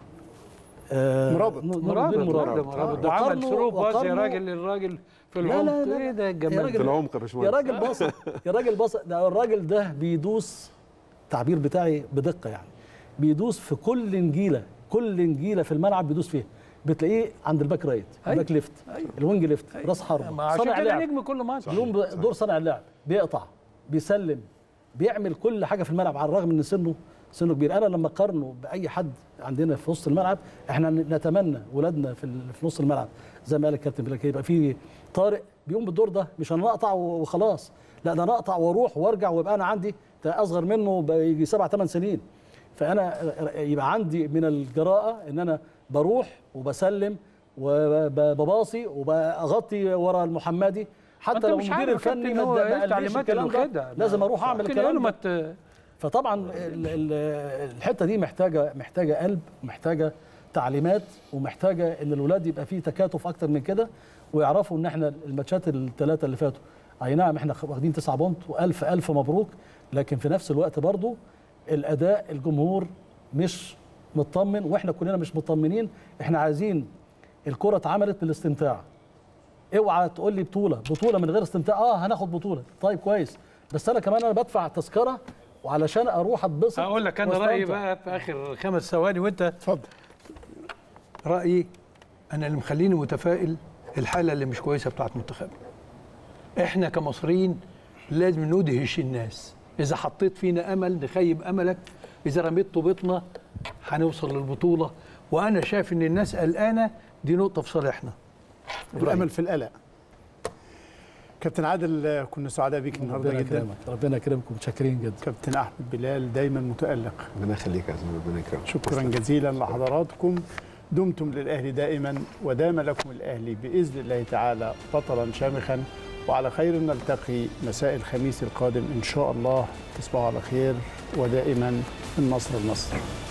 آه مرابط. نور مرابط الدين مرابط مرابط مرابط آه. ده عمل وقارنه- ثرو باز يا وقارنه- راجل الراجل في لا، لا، العمق لا. ايه ده يا الجمال راجل- ده؟ العمق يا باشمهندس يا راجل باص يا راجل باص ده الراجل ده بيدوس التعبير بتاعي بدقه يعني بيدوس في كل نجيله كل نجيله في الملعب بيدوس فيها بتلاقيه عند الباك رايت أيوة. الباك ليفت أيوة. الوينج ليفت راس حربه ما عشان صانع كده لعب نجم كل ماتش بيقوم بدور صانع اللعب بيقطع بيسلم بيعمل كل حاجه في الملعب على الرغم ان سنه سنه كبير انا لما اقارنه باي حد عندنا في وسط الملعب احنا نتمنى ولادنا في ال- في نص الملعب زي ما قال الكابتن بلاك يبقى في طارق بيقوم بالدور ده مش انا اقطع وخلاص لا ده انا اقطع واروح وارجع ويبقى انا عندي ده اصغر منه بيجي سبع ثمان سنين فانا يبقى عندي من الجراءه ان انا بروح وبسلم وبباصي وبغطي ورا المحمدي أنت حتى لو مش المدير عارف يا الفني كابتن ما هو ما إيه قاليش التعليمات الكلام اللي ده واخدها؟ لازم اروح اعمل ممكن يقول له الكلام ما ده ت- فطبعا ال- ال- الحته دي محتاجه محتاجه قلب ومحتاجه تعليمات ومحتاجه ان الولاد يبقى فيه تكاتف اكتر من كده ويعرفوا ان احنا الماتشات الثلاثه اللي فاتوا اي نعم احنا واخدين 9 بونت والف الف مبروك لكن في نفس الوقت برضو الاداء الجمهور مش مطمن واحنا كلنا مش مطمنين احنا عايزين الكره اتعملت للاستمتاع اوعى تقول لي بطوله بطوله من غير استمتاع اه هناخد بطوله طيب كويس بس انا كمان انا بدفع تذكره وعلشان اروح اتبسط اقول لك انا واستمتع. رايي بقى في اخر خمس ثواني وانت اتفضل رايي انا اللي مخليني متفائل الحاله اللي مش كويسه بتاعت منتخبنا احنا كمصريين لازم ندهش الناس اذا حطيت فينا امل نخيب املك اذا رميت طوبتنا هنوصل للبطوله وانا شايف ان الناس قلقانه دي نقطه في صالحنا الامل في القلق كابتن عادل آه، كنا سعداء بيك النهارده ربنا جدا يكرمك ربنا يكرمكم متشكرين جدا كابتن احمد بلال دايما متالق ربنا يخليك يا زلمه ربنا يكرمك شكرا جزيلا لحضراتكم دمتم للاهلي دائما ودام لكم الاهلي باذن الله تعالى بطلا شامخا وعلى خير نلتقي مساء الخميس القادم ان شاء الله تصبحوا على خير ودائما النصر النصر